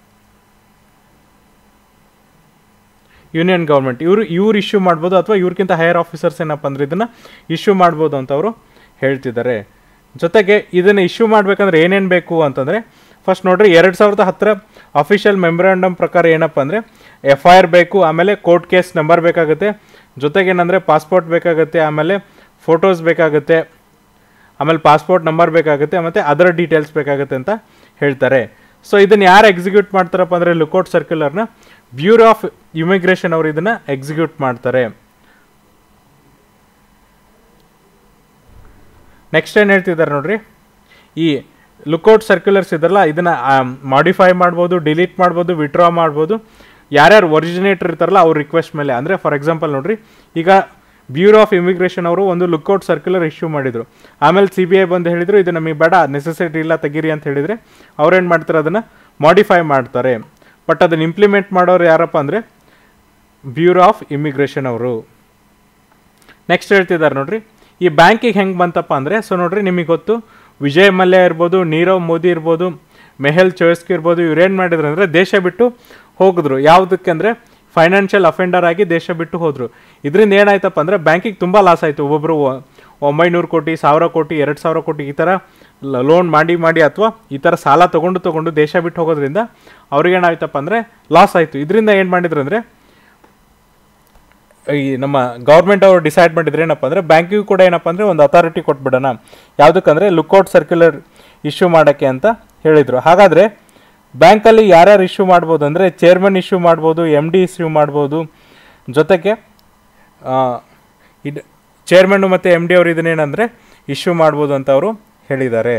union government ಇವರು ಇವ್ರು ಇಶ್ಯೂ ಮಾಡ್ಬೋದು ಅಥವಾ ಇವ್ರಿಗಿಂತ ಹೈಯರ್ ಆಫೀಸರ್ಸ್ ಏನಪ್ಪ ಅಂದ್ರೆ ಇದನ್ನು ಇಶ್ಯೂ ಮಾಡ್ಬೋದು ಅಂತ ಅವರು ಹೇಳ್ತಿದ್ದಾರೆ ಜೊತೆಗೆ ಇದನ್ನು ಇಶ್ಯೂ ಮಾಡಬೇಕಂದ್ರೆ ಏನೇನು ಬೇಕು ಅಂತಂದರೆ ಫಸ್ಟ್ ನೋಡ್ರಿ ಎರಡು ಸಾವಿರದ ಹತ್ತರ ಅಫಿಷಿಯಲ್ ಮೆಮೊರಾಂಡಮ್ ಪ್ರಕಾರ ಏನಪ್ಪ ಅಂದರೆ ಎಫ್ ಐ ಆರ್ ಬೇಕು ಆಮೇಲೆ ಕೋರ್ಟ್ ಕೇಸ್ ನಂಬರ್ ಬೇಕಾಗುತ್ತೆ ಜೊತೆಗೆ ಏನಂದರೆ ಪಾಸ್ಪೋರ್ಟ್ ಬೇಕಾಗುತ್ತೆ ಆಮೇಲೆ ಫೋಟೋಸ್ ಬೇಕಾಗುತ್ತೆ ಆಮೇಲೆ ಪಾಸ್ಪೋರ್ಟ್ ನಂಬರ್ ಬೇಕಾಗುತ್ತೆ ಮತ್ತು ಅದರ್ ಡೀಟೇಲ್ಸ್ ಬೇಕಾಗುತ್ತೆ ಅಂತ ಹೇಳ್ತಾರೆ ಸೊ ಇದನ್ನು ಯಾರು ಎಕ್ಸಿಕ್ಯೂಟ್ ಮಾಡ್ತಾರಪ್ಪ ಅಂದರೆ ಲುಕೌಟ್ ಸರ್ಕ್ಯುಲರ್ನ ಬ್ಯೂರೋ ಆಫ್ ಇಮಿಗ್ರೇಷನ್ ಅವರು ಇದನ್ನು ಎಕ್ಸಿಕ್ಯೂಟ್ ಮಾಡ್ತಾರೆ ನೆಕ್ಸ್ಟ್ ಏನು ಹೇಳ್ತಿದ್ದಾರೆ ನೋಡ್ರಿ ಈ ಲುಕೌಟ್ ಸರ್ಕ್ಯುಲರ್ಸ್ ಇದಲ್ಲ ಇದನ್ನು ಮಾಡಿಫೈ ಮಾಡ್ಬೋದು ಡಿಲೀಟ್ ಮಾಡ್ಬೋದು ವಿಡ್ರಾ ಮಾಡ್ಬೋದು ಯಾರ್ಯಾರು ಒರಿಜಿನೇಟರ್ ಇರ್ತಾರಲ್ಲ ಅವ್ರ ರಿಕ್ವೆಸ್ಟ್ ಮೇಲೆ ಅಂದರೆ ಫಾರ್ ಎಕ್ಸಾಂಪಲ್ ನೋಡ್ರಿ ಈಗ ಬ್ಯೂರೋ ಆಫ್ ಇಮಿಗ್ರೇಷನ್ ಅವರು ಒಂದು ಲುಕ್ಔಟ್ ಸರ್ಕ್ಯುಲರ್ ಇಶ್ಯೂ ಮಾಡಿದರು ಆಮೇಲೆ ಸಿ ಬಿ ಐ ಬಂದು ಹೇಳಿದರು ಇದು ನಮಗೆ ಬೇಡ ನೆಸೆಸಿಟಿ ಇಲ್ಲ ತೆಗೀರಿ ಅಂತ ಹೇಳಿದರೆ ಅವ್ರೇನು ಮಾಡ್ತಾರೆ ಅದನ್ನು ಮಾಡಿಫೈ ಮಾಡ್ತಾರೆ ಬಟ್ ಅದನ್ನು ಇಂಪ್ಲಿಮೆಂಟ್ ಮಾಡೋರು ಯಾರಪ್ಪ ಅಂದರೆ ಬ್ಯೂರೋ ಆಫ್ ಇಮಿಗ್ರೇಷನ್ ಅವರು ನೆಕ್ಸ್ಟ್ ಹೇಳ್ತಿದ್ದಾರೆ ನೋಡ್ರಿ ಈ ಬ್ಯಾಂಕಿಗೆ ಹೆಂಗೆ ಬಂತಪ್ಪ ಅಂದರೆ ಸೊ ನೋಡ್ರಿ ನಿಮಗೆ ಗೊತ್ತು ವಿಜಯ್ ಮಲ್ಯ ಇರ್ಬೋದು ನೀರವ್ ಮೋದಿ ಇರ್ಬೋದು ಮೆಹಲ್ ಚೋಸ್ಕಿ ಇರ್ಬೋದು ಇವ್ರೇನು ಮಾಡಿದ್ರು ಅಂದರೆ ದೇಶ ಬಿಟ್ಟು ಹೋಗಿದ್ರು ಯಾವುದಕ್ಕೆ ಅಂದರೆ ಫೈನಾನ್ಷಿಯಲ್ ಅಫೆಂಡರ್ ಆಗಿ ದೇಶ ಬಿಟ್ಟು ಹೋದರು ಇದರಿಂದ ಏನಾಯ್ತಪ್ಪ ಅಂದರೆ ಬ್ಯಾಂಕಿಗೆ ತುಂಬ ಲಾಸ್ ಆಯಿತು ಒಬ್ಬೊಬ್ಬರು ಒಂಬೈನೂರು ಕೋಟಿ ಸಾವಿರ ಕೋಟಿ ಎರಡು ಸಾವಿರ ಕೋಟಿ ಈ ಥರ ಲೋನ್ ಮಾಡಿ ಮಾಡಿ ಅಥವಾ ಈ ಥರ ಸಾಲ ತೊಗೊಂಡು ತೊಗೊಂಡು ದೇಶ ಬಿಟ್ಟು ಹೋಗೋದ್ರಿಂದ ಅವ್ರಿಗೇನಾಯ್ತಪ್ಪ ಅಂದರೆ ಲಾಸ್ ಆಯಿತು ಇದರಿಂದ ಏನು ಮಾಡಿದ್ರು ಅಂದರೆ ಈ ನಮ್ಮ ಗೌರ್ಮೆಂಟ್ ಅವರು ಡಿಸೈಡ್ ಮಾಡಿದ್ರೆ ಏನಪ್ಪ ಅಂದರೆ ಬ್ಯಾಂಕಿಗೂ ಕೂಡ ಏನಪ್ಪ ಅಂದರೆ ಒಂದು ಅಥಾರಿಟಿ ಕೊಟ್ಬಿಡೋಣ ಯಾವುದಕ್ಕಂದರೆ ಲುಕ್ಔಟ್ ಸರ್ಕ್ಯುಲರ್ ಇಶ್ಯೂ ಮಾಡೋಕ್ಕೆ ಅಂತ ಹೇಳಿದರು ಹಾಗಾದರೆ ಬ್ಯಾಂಕಲ್ಲಿ ಯಾರ್ಯಾರು ಇಶ್ಯೂ ಮಾಡ್ಬೋದು ಅಂದರೆ ಚೇರ್ಮನ್ ಇಶ್ಯೂ ಮಾಡ್ಬೋದು ಎಮ್ ಡಿ ಇಶ್ಯೂ ಮಾಡ್ಬೋದು ಜೊತೆಗೆ ಇದು ಚೇರ್ಮನ್ನು ಮತ್ತು ಎಮ್ ಡಿ ಅವರು ಇದನ್ನೇನಂದರೆ ಇಶ್ಯೂ ಮಾಡ್ಬೋದು ಅಂತ ಅವರು ಹೇಳಿದ್ದಾರೆ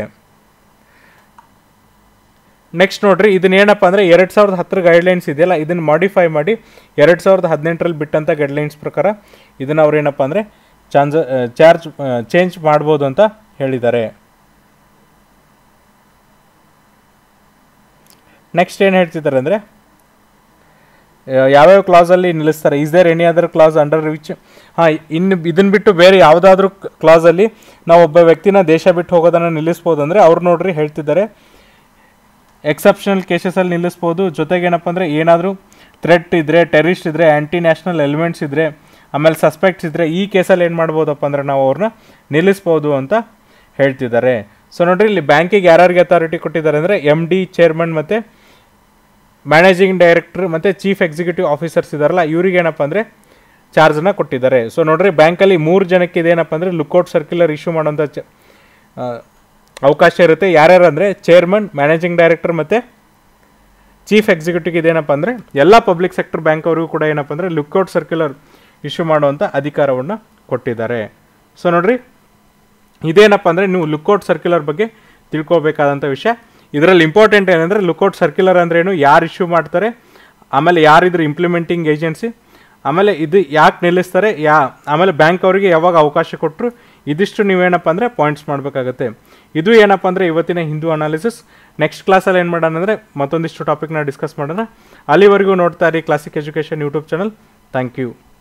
ನೆಕ್ಸ್ಟ್ ನೋಡ್ರಿ ಇದನ್ನ ಏನಪ್ಪ ಅಂದರೆ ಎರಡು ಸಾವಿರದ ಹತ್ತರ ಗೈಡ್ಲೈನ್ಸ್ ಇದೆಯಲ್ಲ ಇದನ್ನು ಮಾಡಿಫೈ ಮಾಡಿ ಎರಡು ಸಾವಿರದ ಹದಿನೆಂಟರಲ್ಲಿ ಬಿಟ್ಟಂಥ ಗೈಡ್ಲೈನ್ಸ್ ಪ್ರಕಾರ ಇದನ್ನು ಅವ್ರು ಏನಪ್ಪ ಅಂದರೆ ಚಾನ್ಸ್ ಚಾರ್ಜ್ ಚೇಂಜ್ ಮಾಡ್ಬೋದು ಅಂತ ಹೇಳಿದ್ದಾರೆ ನೆಕ್ಸ್ಟ್ ಏನು ಹೇಳ್ತಿದ್ದಾರೆ ಅಂದರೆ ಯಾವ್ಯಾವ ಕ್ಲಾಸಲ್ಲಿ ನಿಲ್ಲಿಸ್ತಾರೆ is there any other clause under which ಹಾಂ ಇನ್ನು ಇದನ್ನು ಬಿಟ್ಟು ಬೇರೆ ಯಾವುದಾದ್ರೂ ಕ್ಲಾಸಲ್ಲಿ ನಾವು ಒಬ್ಬ ವ್ಯಕ್ತಿನ ದೇಶ ಬಿಟ್ಟು ಹೋಗೋದನ್ನು ನಿಲ್ಲಿಸ್ಬೋದು ಅಂದರೆ ಅವ್ರು ನೋಡ್ರಿ ಹೇಳ್ತಿದ್ದಾರೆ ಎಕ್ಸೆಪ್ಷನಲ್ ಕೇಸಸಲ್ಲಿ ನಿಲ್ಲಿಸ್ಬೋದು ಜೊತೆಗೆ ಏನಪ್ಪ ಅಂದರೆ ಏನಾದರೂ ಥ್ರೆಟ್ ಇದ್ದರೆ ಟೆರರಿಸ್ಟ್ ಇದ್ದರೆ ಆ್ಯಂಟಿ ನ್ಯಾಷನಲ್ ಎಲಿಮೆಂಟ್ಸ್ ಇದ್ದರೆ ಆಮೇಲೆ ಸಸ್ಪೆಕ್ಟ್ಸ್ ಇದ್ದರೆ ಈ ಕೇಸಲ್ಲಿ ಏನು ಮಾಡ್ಬೋದಪ್ಪ ಅಂದರೆ ನಾವು ಅವ್ರನ್ನ ನಿಲ್ಲಿಸ್ಬೋದು ಅಂತ ಹೇಳ್ತಿದ್ದಾರೆ ಸೊ ನೋಡ್ರಿ ಇಲ್ಲಿ ಬ್ಯಾಂಕಿಗೆ ಯಾರ್ಯಾರಿಗೆ ಅಥಾರಿಟಿ ಕೊಟ್ಟಿದ್ದಾರೆ ಅಂದರೆ ಎಮ್ ಡಿ ಚೇರ್ಮನ್ ಮತ್ತು ಮ್ಯಾನೇಜಿಂಗ್ ಡೈರೆಕ್ಟರ್ ಮತ್ತು ಚೀಫ್ ಎಕ್ಸಿಕ್ಯೂಟಿವ್ ಆಫೀಸರ್ಸ್ ಇದಾರಲ್ಲ ಇವ್ರಿಗೆ ಏನಪ್ಪ ಅಂದರೆ ಚಾರ್ಜನ್ನ ಕೊಟ್ಟಿದ್ದಾರೆ ಸೊ ನೋಡ್ರಿ ಬ್ಯಾಂಕಲ್ಲಿ ಮೂರು ಜನಕ್ಕೆ ಇದೇನಪ್ಪ ಅಂದರೆ ಲುಕ್ಔಟ್ ಸರ್ಕ್ಯುಲರ್ ಇಶ್ಯೂ ಮಾಡೋಂಥ ಚ ಆ, ಅವಕಾಶ ಇರುತ್ತೆ ಯಾರ್ಯಾರು ಅಂದರೆ ಚೇರ್ಮನ್ ಮ್ಯಾನೇಜಿಂಗ್ ಡೈರೆಕ್ಟರ್ ಮತ್ತು ಚೀಫ್ ಎಕ್ಸಿಕ್ಯೂಟಿವ್ ಇದೇನಪ್ಪ ಅಂದರೆ ಎಲ್ಲ ಪಬ್ಲಿಕ್ ಸೆಕ್ಟರ್ ಬ್ಯಾಂಕ್ ಅವರಿಗೂ ಕೂಡ ಏನಪ್ಪ ಅಂದರೆ ಲುಕ್ಔಟ್ ಸರ್ಕ್ಯುಲರ್ ಇಶ್ಯೂ ಮಾಡುವಂಥ ಅಧಿಕಾರವನ್ನು ಕೊಟ್ಟಿದ್ದಾರೆ ಸೊ ನೋಡ್ರಿ ಇದೇನಪ್ಪ ಅಂದರೆ ನೀವು ಲುಕ್ಔಟ್ ಸರ್ಕ್ಯುಲರ್ ಬಗ್ಗೆ ತಿಳ್ಕೊಬೇಕಾದಂಥ ವಿಷಯ ಇದರಲ್ಲಿ ಇಂಪಾರ್ಟೆಂಟ್ ಏನಂದರೆ ಲುಕ್ಔಟ್ ಸರ್ಕ್ಯುಲರ್ ಅಂದ್ರೇನು ಯಾರು ಇಶ್ಯೂ ಮಾಡ್ತಾರೆ ಆಮೇಲೆ ಯಾರಿದ್ರ ಇಂಪ್ಲಿಮೆಂಟಿಂಗ್ ಏಜೆನ್ಸಿ ಆಮೇಲೆ ಇದು ಯಾಕೆ ನಿಲ್ಲಿಸ್ತಾರೆ ಯಾ ಆಮೇಲೆ ಬ್ಯಾಂಕ್ ಅವರಿಗೆ ಯಾವಾಗ ಅವಕಾಶ ಕೊಟ್ಟರು ಇದಿಷ್ಟು ನೀವೇನಪ್ಪ ಅಂದರೆ ಪಾಯಿಂಟ್ಸ್ ಮಾಡಬೇಕಾಗತ್ತೆ ಇದು ಏನಪ್ಪ ಅಂದರೆ ಇವತ್ತಿನ ಹಿಂದೂ ಅನಾಲಿಸಿಸ್ ನೆಕ್ಸ್ಟ್ ಕ್ಲಾಸಲ್ಲಿ ಏನು ಮಾಡೋಣ ಅಂದರೆ ಮತ್ತೊಂದಿಷ್ಟು ಟಾಪಿಕ್ನ ಡಿಸ್ಕಸ್ ಮಾಡೋಣ ಅಲ್ಲಿವರೆಗೂ ನೋಡ್ತಾ ಇರಿ Classic education YouTube channel thank you